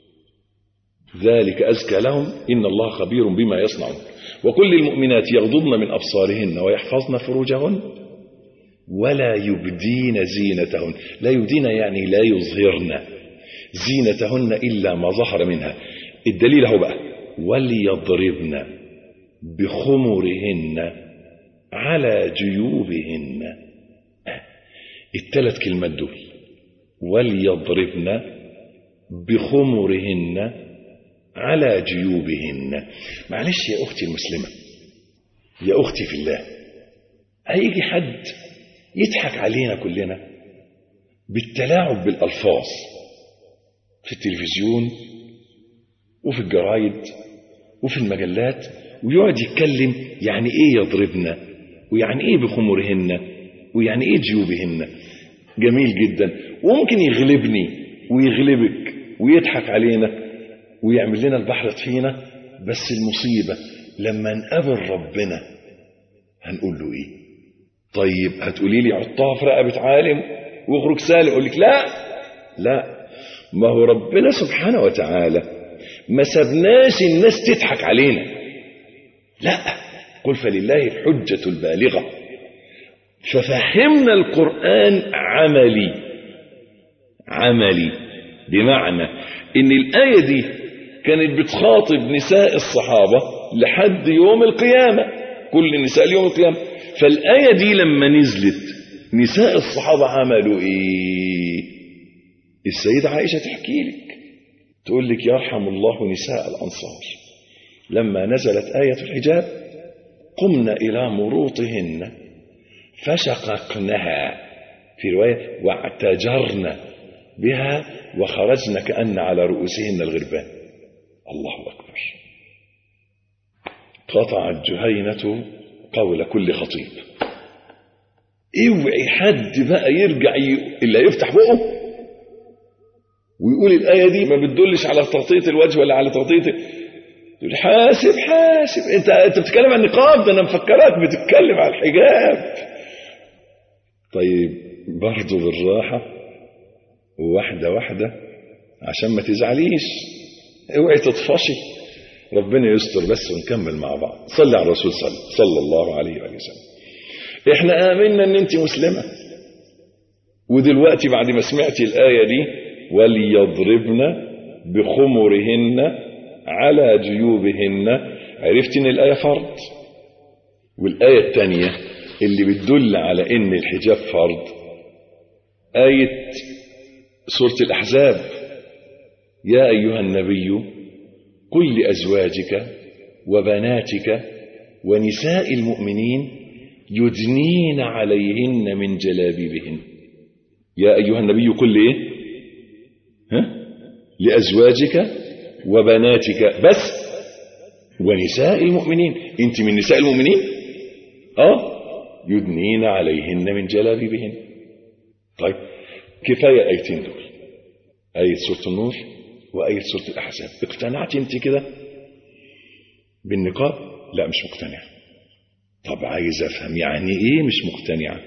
Speaker 4: ذلك أزكى لهم إن الله خبير بما يصنعون وكل المؤمنات يغضضن من أبصارهن ويحفظن فروجهن ولا يبدين زينتهن لا يبدين يعني لا يظهرن زينتهن إلا ما ظهر منها الدليل هو بقى وليضربن بخمرهن على جيوبهن الثلاث كلمات دول وليضربن بخمرهن على جيوبهن معلش يا أختي المسلمة يا أختي في الله هيجي حد يضحك علينا كلنا بالتلاعب بالألفاظ في التلفزيون وفي الجرايد وفي المجلات ويقعد يتكلم يعني ايه يضربنا ويعني ايه بخمرهن ويعني ايه جيوبهن جميل جدا وممكن يغلبني ويغلبك ويضحك علينا ويعمل لنا البحر طحينة بس المصيبة لما نقابل ربنا هنقول له ايه طيب هتقولي لي حطها في رقبة عالم واخرج سالم اقول لك لا لا ما هو ربنا سبحانه وتعالى ما سبناش الناس تضحك علينا لا قل فلله الحجة البالغة ففهمنا القرآن عملي عملي بمعنى ان الآية دي كانت بتخاطب نساء الصحابة لحد يوم القيامة كل النساء ليوم القيامة فالآية دي لما نزلت نساء الصحابة عملوا ايه السيدة عائشة تحكي لك تقول لك يرحم الله نساء الأنصار لما نزلت آية الحجاب قمنا إلى مروطهن فشققنها في رواية واعتجرن بها وخرجن كأن على رؤوسهن الغربان الله أكبر قطعت جهينة قول كل خطيب اوعي حد بقى يرجع ي... اللي يفتح بقه ويقول الآية دي ما بتدلش على تغطية الوجه ولا على تغطية تقول حاسب حاسب انت انت بتتكلم عن النقاب ده انا مفكرك بتتكلم عن الحجاب طيب برضه بالراحة وواحدة واحدة عشان ما تزعليش اوعي تطفشي ربنا يستر بس ونكمل مع بعض صلي على الرسول صلى صلى الله عليه وآله وسلم احنا آمنا ان انت مسلمة ودلوقتي بعد ما سمعتي الآية دي وليضربن بخمرهن على جيوبهن عرفت ان الآية فرض والآية الثانية اللي بتدل على ان الحجاب فرض آية سورة الأحزاب يا أيها النبي قل لأزواجك وبناتك ونساء المؤمنين يدنين عليهن من جلابيبهن يا أيها النبي قل إيه ها؟ لأزواجك وبناتك بس ونساء المؤمنين انت من نساء المؤمنين اه يدنين عليهن من جلابيبهن طيب كفاية ايتين دول آية سورة النور وآية سورة الأحزاب اقتنعت انت كده بالنقاب لا مش مقتنع طب عايز افهم يعني ايه مش مقتنعة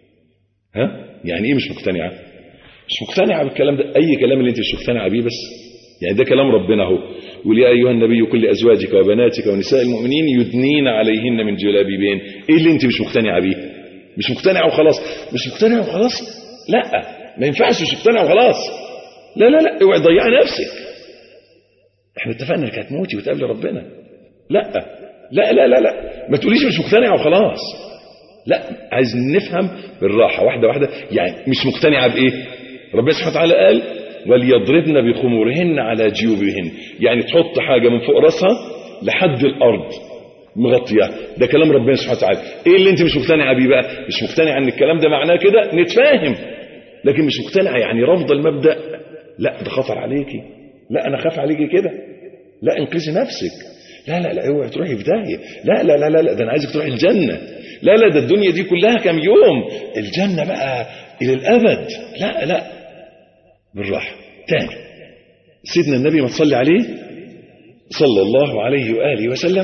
Speaker 4: ها يعني ايه مش مقتنعة مش مقتنعة بالكلام ده اي كلام اللي انت مش مقتنعة بيه بس يعني ده كلام ربنا اهو يقول يا ايها النبي كل ازواجك وبناتك ونساء المؤمنين يدنين عليهن من جلابيبهن ايه اللي انت مش مقتنعة بيه مش مقتنعة وخلاص مش مقتنعة وخلاص لا ما ينفعش مش مقتنعة وخلاص لا لا لا اوعي تضيعي نفسك احنا اتفقنا انك هتموتي وتقابلي ربنا لا لا لا لا لا ما تقوليش مش مقتنعة وخلاص لا عايز نفهم بالراحة واحدة واحدة يعني مش مقتنعة بإيه ربنا سبحانه وتعالى قال وليضربن بخمورهن على جيوبهن يعني تحط حاجة من فوق راسها لحد الأرض مغطية ده كلام ربنا سبحانه وتعالى ايه اللي انت مش مقتنعة بيه بقى مش مقتنعة ان الكلام ده معناه كده نتفاهم لكن مش مقتنعة يعني رافضة المبدأ لا ده خطر عليكي لا انا خاف عليكي كده لا انقذي نفسك لا لا لا اوعي تروحي في داهيه لا لا لا لا, لا ده انا عايزك تروحي الجنه لا لا ده الدنيا دي كلها كام يوم الجنه بقى الى الابد لا لا بالراحه تاني سيدنا النبي ما تصلي عليه صلى الله عليه واله وسلم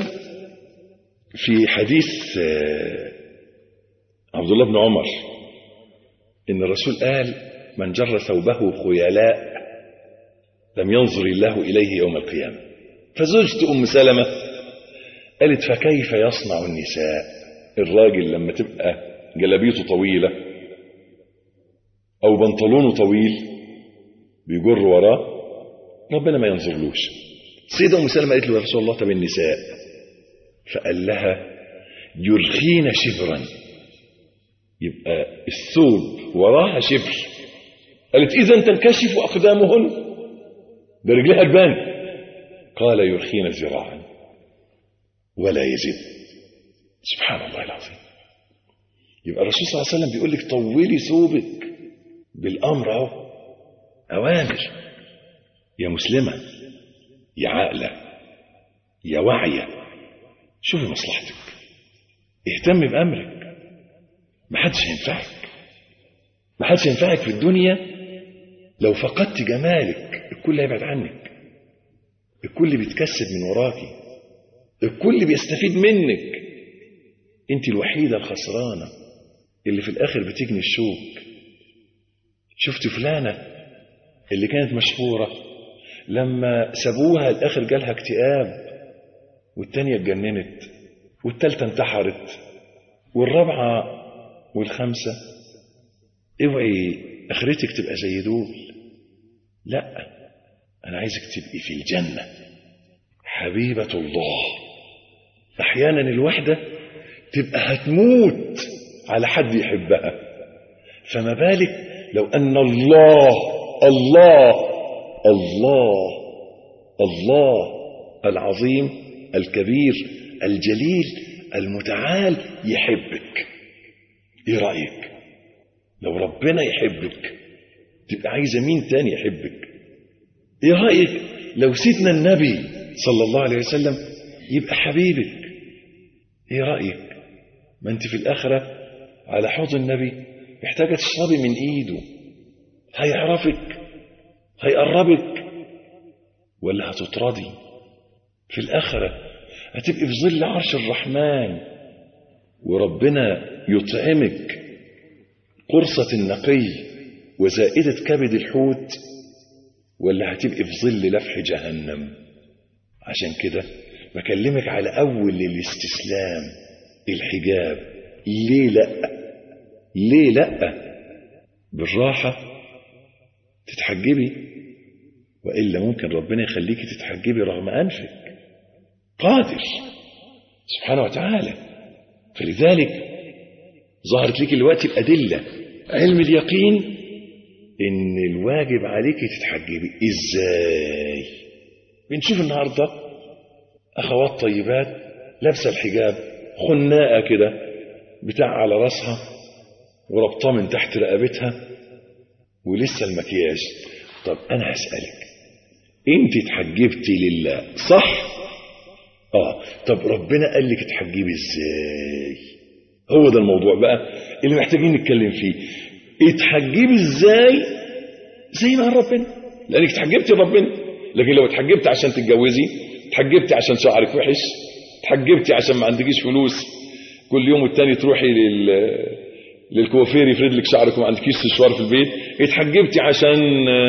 Speaker 4: في حديث عبد الله بن عمر ان الرسول قال من جر ثوبه خيلاء لم ينظر الله اليه يوم القيامه فزوجة أم سلمة قالت فكيف يصنع النساء الراجل لما تبقى جلابيته طويلة أو بنطلونه طويل بيجر وراه ربنا ما ينظرلوش سيدة أم سلمة قالت له يا رسول الله طب النساء فقال لها يرخين شبرا يبقى الثوب وراها شبر قالت إذا تنكشف أقدامهن ده رجلها تبان قال يرخين ذراعا ولا يزيد سبحان الله العظيم يبقى الرسول صلى الله عليه وسلم بيقول لك طولي ثوبك بالامر اهو اوامر يا مسلمه يا عاقله يا واعيه شوفي مصلحتك اهتم بامرك ما حدش ينفعك ما حدش ينفعك في الدنيا لو فقدت جمالك الكل هيبعد عنك الكل بيتكسب من وراكي الكل بيستفيد منك انت الوحيدة الخسرانة اللي في الاخر بتجني الشوك شفت فلانة اللي كانت مشهورة لما سابوها الاخر جالها اكتئاب والتانية اتجننت والتالتة انتحرت والرابعة والخامسة اوعي اخرتك تبقى زي دول لا انا عايزك تبقي في الجنة حبيبة الله احيانا الوحدة تبقى هتموت على حد يحبها فما بالك لو ان الله الله الله الله العظيم الكبير الجليل المتعال يحبك ايه رايك لو ربنا يحبك تبقى عايزه مين تاني يحبك ايه رايك لو سيدنا النبي صلى الله عليه وسلم يبقى حبيبك ايه رايك ما انت في الاخره على حوض النبي محتاجه تشربي من ايده هيعرفك هيقربك ولا هتطردي في الاخره هتبقي في ظل عرش الرحمن وربنا يطعمك قرصة النقي وزائدة كبد الحوت ولا هتبقي في ظل لفح جهنم عشان كده بكلمك على أول الاستسلام الحجاب ليه لأ ليه لأ بالراحة تتحجبي وإلا ممكن ربنا يخليكي تتحجبي رغم أنفك قادر سبحانه وتعالى فلذلك ظهرت لك الوقت الأدلة علم اليقين إن الواجب عليك تتحجبي إزاي بنشوف النهاردة أخوات طيبات لابسة الحجاب خناقة كده بتاع على راسها وربطاه من تحت رقبتها ولسه المكياج طب أنا هسألك أنت اتحجبتي لله صح؟ آه طب ربنا قال لك اتحجبي إزاي؟ هو ده الموضوع بقى اللي محتاجين نتكلم فيه اتحجبي ازاي زي ما قال ربنا لانك اتحجبتي ربنا لكن لو اتحجبتي عشان تتجوزي اتحجبتي عشان شعرك وحش اتحجبتي عشان ما عندكيش فلوس كل يوم والتاني تروحي لل للكوافير يفرد لك شعرك وما عندكيش سشوار في البيت اتحجبتي عشان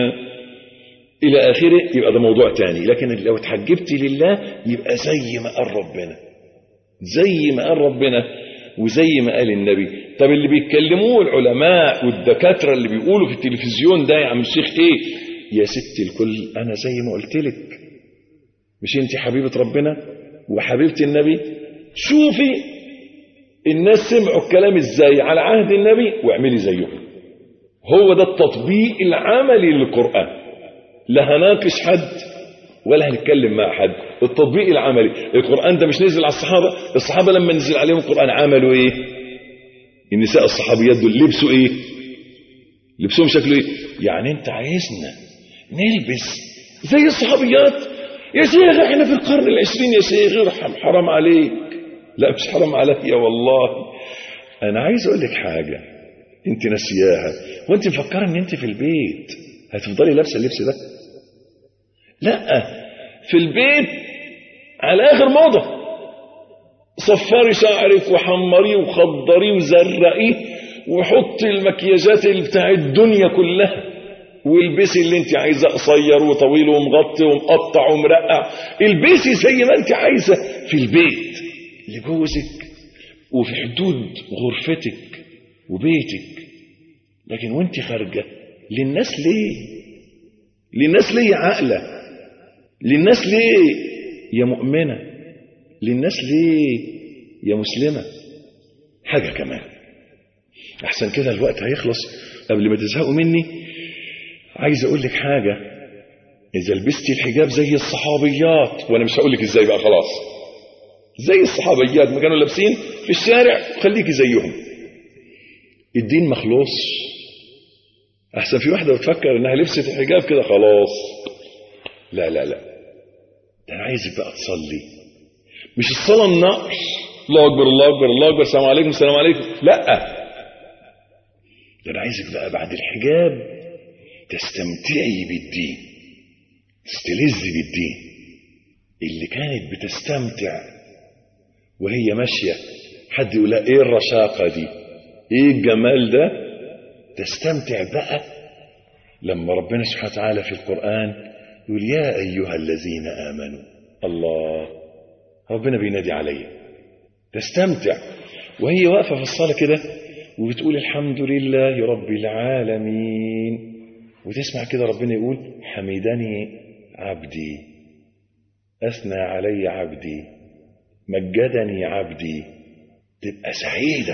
Speaker 4: الى اخره يبقى ده موضوع تاني لكن لو اتحجبتي لله يبقى زي ما قال ربنا زي ما قال ربنا وزي ما قال النبي طب اللي بيتكلموه العلماء والدكاترة اللي بيقولوا في التلفزيون ده يا عم الشيخ ايه يا ست الكل انا زي ما قلت لك مش انت حبيبة ربنا وحبيبة النبي شوفي الناس سمعوا الكلام ازاي على عهد النبي واعملي زيهم هو ده التطبيق العملي للقرآن لا هناقش حد ولا هنتكلم مع حد التطبيق العملي القرآن ده مش نزل على الصحابة الصحابة لما نزل عليهم القرآن عملوا ايه النساء الصحابيات دول لبسوا ايه لبسهم شكله ايه يعني انت عايزنا نلبس زي الصحابيات يا شيخ احنا في القرن العشرين يا شيخ ارحم حرام عليك لا مش حرام عليا والله انا عايز اقول لك حاجة انت نسياها وانت مفكرة ان انت في البيت هتفضلي لابسه اللبس ده لا في البيت على اخر موضه صفري شعرك وحمريه وخضريه وزرقيه وحطي المكياجات اللي بتاع الدنيا كلها والبسي اللي انت عايزه قصير وطويل ومغطي ومقطع ومرقع البسي زي ما انت عايزه في البيت لجوزك وفي حدود غرفتك وبيتك لكن وانت خارجة للناس ليه للناس ليه يا عاقلة للناس ليه يا مؤمنة للناس ليه يا مسلمة حاجة كمان أحسن كده الوقت هيخلص قبل ما تزهقوا مني عايز أقول لك حاجة إذا لبستي الحجاب زي الصحابيات وأنا مش هقول لك إزاي بقى خلاص زي الصحابيات ما كانوا لابسين في الشارع خليكي زيهم الدين مخلوص احسن في واحده بتفكر انها لبست الحجاب كده خلاص لا لا لا ده انا عايزك بقى تصلي مش الصلاه النقش الله اكبر الله اكبر الله اكبر السلام عليكم السلام عليكم لا ده انا عايزك بقى بعد الحجاب تستمتعي بالدين تستلذي بالدين اللي كانت بتستمتع وهي ماشيه حد يقول لها ايه الرشاقه دي ايه الجمال ده تستمتع بقى لما ربنا سبحانه وتعالى في القرآن يقول يا أيها الذين آمنوا الله ربنا بينادي عليا تستمتع وهي واقفة في الصلاة كده وبتقول الحمد لله رب العالمين وتسمع كده ربنا يقول حمدني عبدي أثنى علي عبدي مجدني عبدي تبقى سعيدة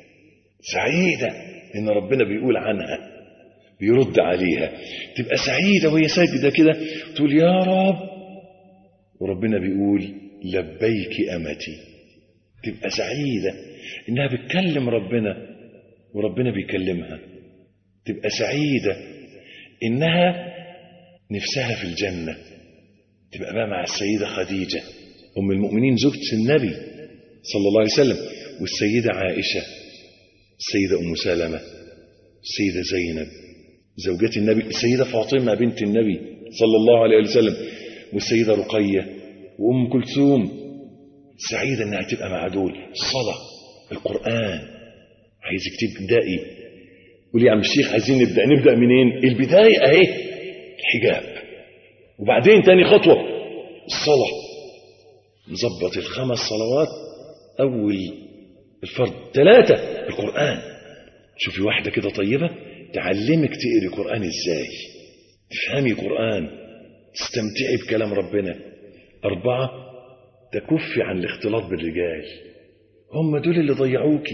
Speaker 4: سعيدة إن ربنا بيقول عنها بيرد عليها تبقى سعيدة وهي ساجدة كده تقول يا رب وربنا بيقول لبيك أمتي تبقى سعيدة إنها بتكلم ربنا وربنا بيكلمها تبقى سعيدة إنها نفسها في الجنة تبقى بقى مع السيدة خديجة أم المؤمنين زوجة النبي صلى الله عليه وسلم والسيدة عائشة السيدة أم سلمة السيدة زينب زوجات النبي السيدة فاطمة بنت النبي صلى الله عليه وسلم والسيدة رقية وأم كلثوم سعيدة إنها تبقى مع دول الصلاة القرآن عايزك تبدأي قولي يا عم الشيخ عايزين نبدأ نبدأ منين البداية أهي الحجاب وبعدين تاني خطوة الصلاة نظبط الخمس صلوات أول الفرض ثلاثة القرآن شوفي واحدة كده طيبة تعلمك تقري قرآن ازاي تفهمي قرآن تستمتعي بكلام ربنا أربعة تكفي عن الاختلاط بالرجال هم دول اللي ضيعوكي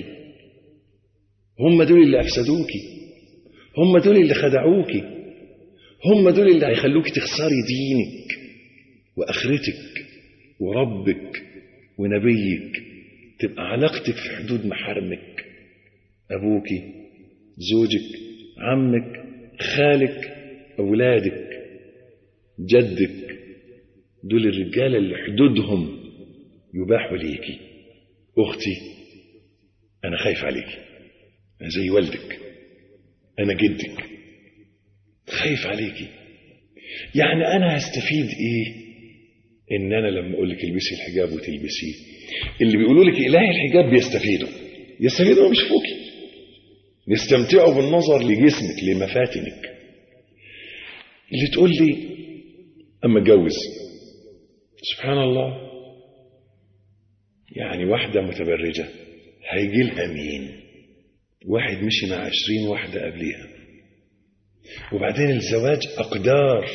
Speaker 4: هم دول اللي أفسدوكي هم دول اللي خدعوكي هم دول اللي هيخلوكي تخسري دينك وآخرتك وربك ونبيك تبقى علاقتك في حدود محارمك أبوك زوجك عمك خالك أولادك جدك دول الرجالة اللي حدودهم يباحوا ليكي أختي أنا خايف عليكي أنا زي والدك أنا جدك خايف عليكي يعني أنا هستفيد إيه إن أنا لما أقول لك البسي الحجاب وتلبسيه اللي بيقولوا لك إلهي الحجاب بيستفيدوا يستفيدوا مش فوقي يستمتعوا بالنظر لجسمك لمفاتنك اللي تقول لي أما اتجوز سبحان الله يعني واحدة متبرجة هيجي لها مين واحد مشي مع عشرين واحدة قبليها وبعدين الزواج أقدار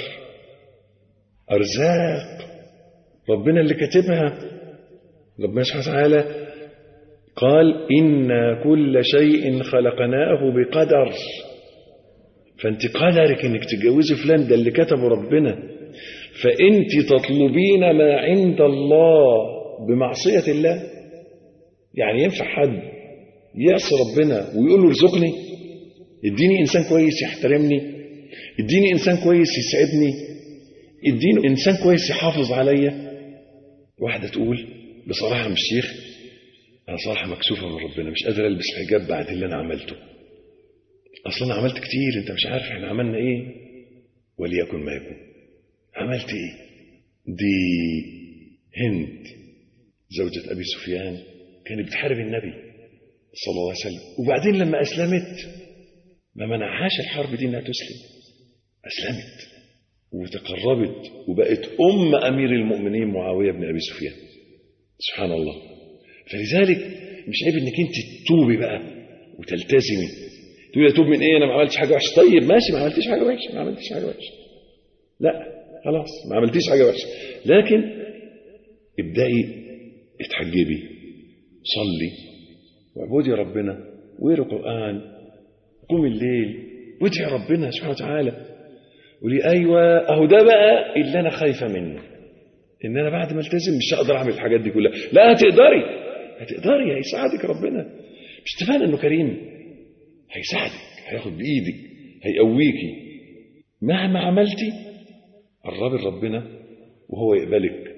Speaker 4: أرزاق ربنا اللي كاتبها ربنا سبحانه وتعالى قال إنا كل شيء خلقناه بقدر فأنت قدرك إنك تتجوزي فلان ده اللي كتبه ربنا فأنت تطلبين ما عند الله بمعصية الله يعني ينفع حد يعصي ربنا ويقول له ارزقني اديني إنسان كويس يحترمني اديني إنسان كويس يسعدني اديني إنسان كويس يحافظ عليا واحدة تقول بصراحة مش شيخ أنا صراحة مكسوفة من ربنا مش قادر ألبس حجاب بعد اللي أنا عملته أصلا أنا عملت كتير أنت مش عارف إحنا عملنا إيه وليكن ما يكون عملت إيه دي هند زوجة أبي سفيان كانت بتحارب النبي صلى الله عليه وسلم وبعدين لما أسلمت ما منعهاش الحرب دي إنها تسلم أسلمت وتقربت وبقت أم أمير المؤمنين معاوية بن أبي سفيان سبحان الله فلذلك مش عيب انك انت تتوبي بقى وتلتزمي تقولي اتوب من ايه انا ما عملتش حاجه وحشه طيب ماشي ما عملتيش حاجه وحشه ما عملتيش حاجه وحشه لا خلاص ما عملتيش حاجه وحشه لكن ابدأي اتحجبي صلي واعبدي ربنا واقري قرآن قومي الليل وادعي ربنا سبحانه وتعالى قولي ايوه اهو ده بقى اللي انا خايفه منه ان انا بعد ما التزم مش هقدر اعمل الحاجات دي كلها لا هتقدري هتقدري هيساعدك ربنا مش اتفقنا انه كريم هيساعدك هياخد بايدك هيقويكي مهما عملتي قربي لربنا وهو يقبلك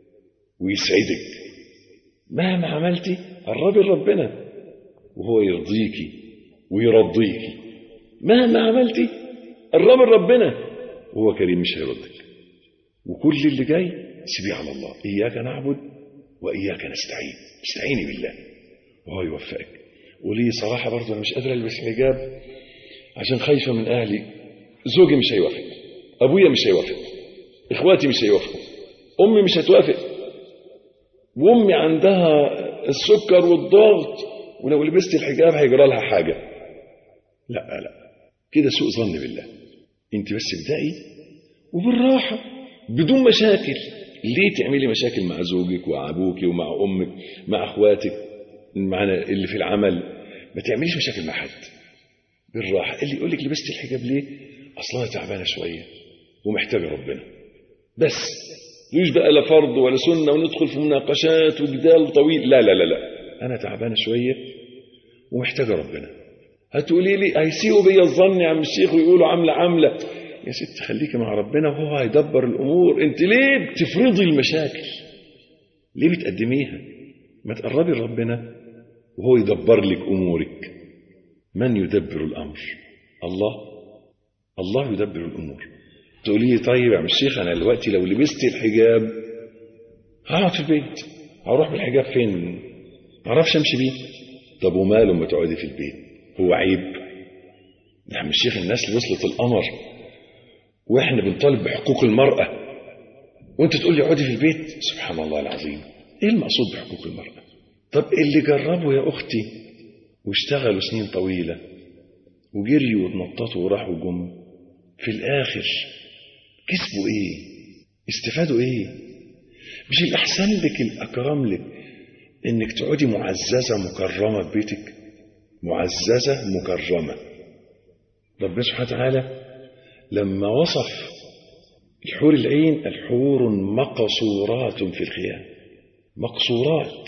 Speaker 4: ويسعدك مهما عملتي قربي لربنا وهو يرضيكي ويرضيكي مهما عملتي قربي لربنا وهو كريم مش هيردك وكل اللي جاي سيبيه على الله إياك نعبد وإياك نستعين استعيني بالله وهو يوفقك ولي صراحة برضه أنا مش قادر ألبس حجاب عشان خايفة من أهلي زوجي مش هيوافق أبويا مش هيوافق إخواتي مش هيوافقوا أمي مش هتوافق وأمي عندها السكر والضغط ولو لبست الحجاب هيجرى لها حاجة لا لا كده سوء ظن بالله انت بس ابدأي وبالراحة بدون مشاكل ليه تعملي مشاكل مع زوجك ومع ابوك ومع امك مع اخواتك معنا اللي في العمل ما تعمليش مشاكل مع حد بالراحة اللي يقول لك لبست الحجاب ليه اصلها تعبانة شوية ومحتاجة ربنا بس ليش بقى لا فرض ولا سنة وندخل في مناقشات وجدال طويل لا لا لا لا انا تعبانة شوية ومحتاجة ربنا هتقولي لي هيسيئوا بيا الظن يا عم الشيخ ويقولوا عاملة عاملة يا ست خليكي مع ربنا وهو هيدبر الامور انت ليه بتفرضي المشاكل ليه بتقدميها ما تقربي لربنا وهو يدبر لك امورك من يدبر الامر الله الله يدبر الامور تقولي لي طيب يا عم الشيخ انا دلوقتي لو لبست الحجاب هقعد في البيت هروح بالحجاب فين ما اعرفش امشي بيه طب وماله لما تقعدي في البيت هو عيب يا عم الشيخ الناس اللي وصلت القمر واحنا بنطالب بحقوق المرأة وانت تقول لي اقعدي في البيت سبحان الله العظيم ايه المقصود بحقوق المرأة طب اللي جربوا يا اختي واشتغلوا سنين طويلة وجريوا واتنططوا وراحوا جم في الاخر كسبوا ايه استفادوا ايه مش الاحسن لك الاكرم لك انك تقعدي معززة مكرمة في بيتك معززة مكرمة ربنا سبحانه وتعالى لما وصف الحور العين الحور مقصورات في الخيام مقصورات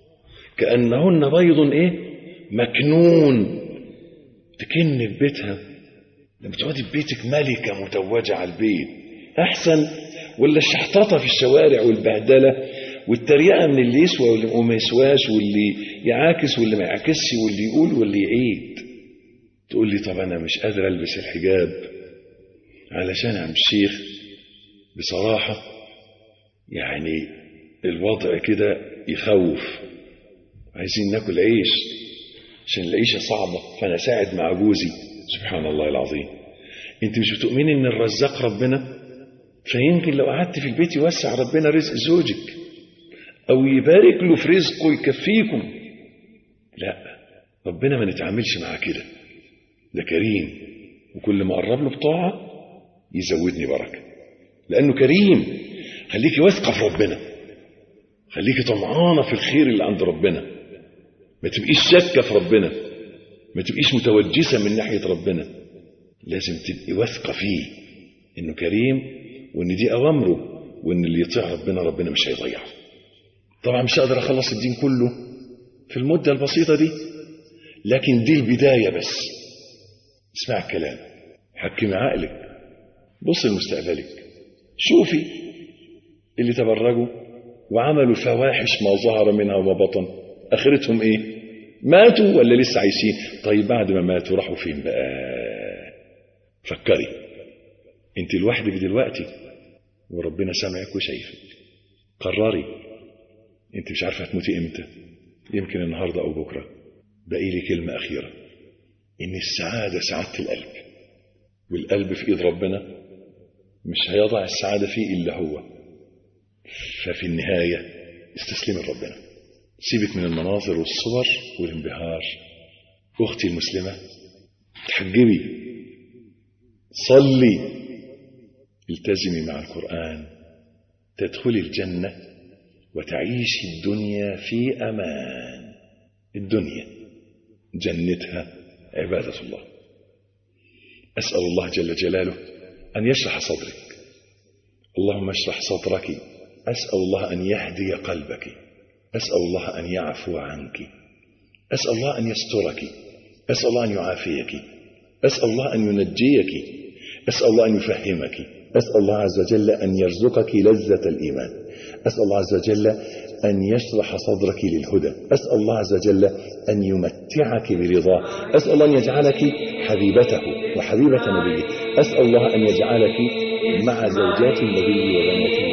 Speaker 4: كأنهن بيض ايه مكنون تكن في بيتها لما تقعدي في بيتك ملكة متوجة على البيت أحسن ولا الشحططة في الشوارع والبهدلة والتريقة من اللي يسوى واللي ما يسواش واللي يعاكس واللي ما يعاكسش واللي يقول واللي يعيد تقول لي طب أنا مش قادر ألبس الحجاب علشان يا عم الشيخ بصراحة يعني الوضع كده يخوف عايزين ناكل عيش عشان العيشة صعبة فأنا ساعد مع جوزي سبحان الله العظيم انت مش بتؤمني ان الرزاق ربنا فيمكن لو قعدت في البيت يوسع ربنا رزق زوجك او يبارك له في رزقه يكفيكم لا ربنا ما نتعاملش معاه كده ده كريم وكل ما قرب له بطاعة يزودني بركة لأنه كريم خليكي واثقة في ربنا خليكي طمعانة في الخير اللي عند ربنا ما تبقيش شاكة في ربنا ما تبقيش متوجسة من ناحية ربنا لازم تبقي واثقة فيه إنه كريم وإن دي أوامره وإن اللي يطيع ربنا ربنا مش هيضيعه طبعا مش هقدر أخلص الدين كله في المدة البسيطة دي لكن دي البداية بس اسمع الكلام حكمي عقلك بص لمستقبلك شوفي اللي تبرجوا وعملوا فواحش ما ظهر منها وما بطن اخرتهم ايه ماتوا ولا لسه عايشين طيب بعد ما ماتوا راحوا فين بقى فكري انت لوحدك دلوقتي وربنا سامعك وشايفك قرري انت مش عارفه هتموتي امتى يمكن النهارده او بكره باقي لي كلمه اخيره ان السعاده سعاده القلب والقلب في ايد ربنا مش هيضع السعاده فيه الا هو ففي النهايه استسلمي لربنا سيبك من المناظر والصور والانبهار أختي المسلمة تحجبي صلي التزمي مع القرآن تدخلي الجنة وتعيشي الدنيا في أمان الدنيا جنتها عبادة الله أسأل الله جل جلاله أن يشرح صدرك اللهم اشرح صدرك أسأل الله أن يهدي قلبك أسأل الله أن يعفو عنك أسأل الله أن يسترك أسأل الله أن يعافيك أسأل الله أن ينجيك أسأل الله أن يفهمك أسأل الله عز وجل أن يرزقك لذة الإيمان أسأل الله عز وجل أن يشرح صدرك للهدى أسأل الله عز وجل أن يمتعك برضاه أسأل الله أن يجعلك حبيبته وحبيبة نبيه أسأل الله أن يجعلك مع زوجات النبي وبناته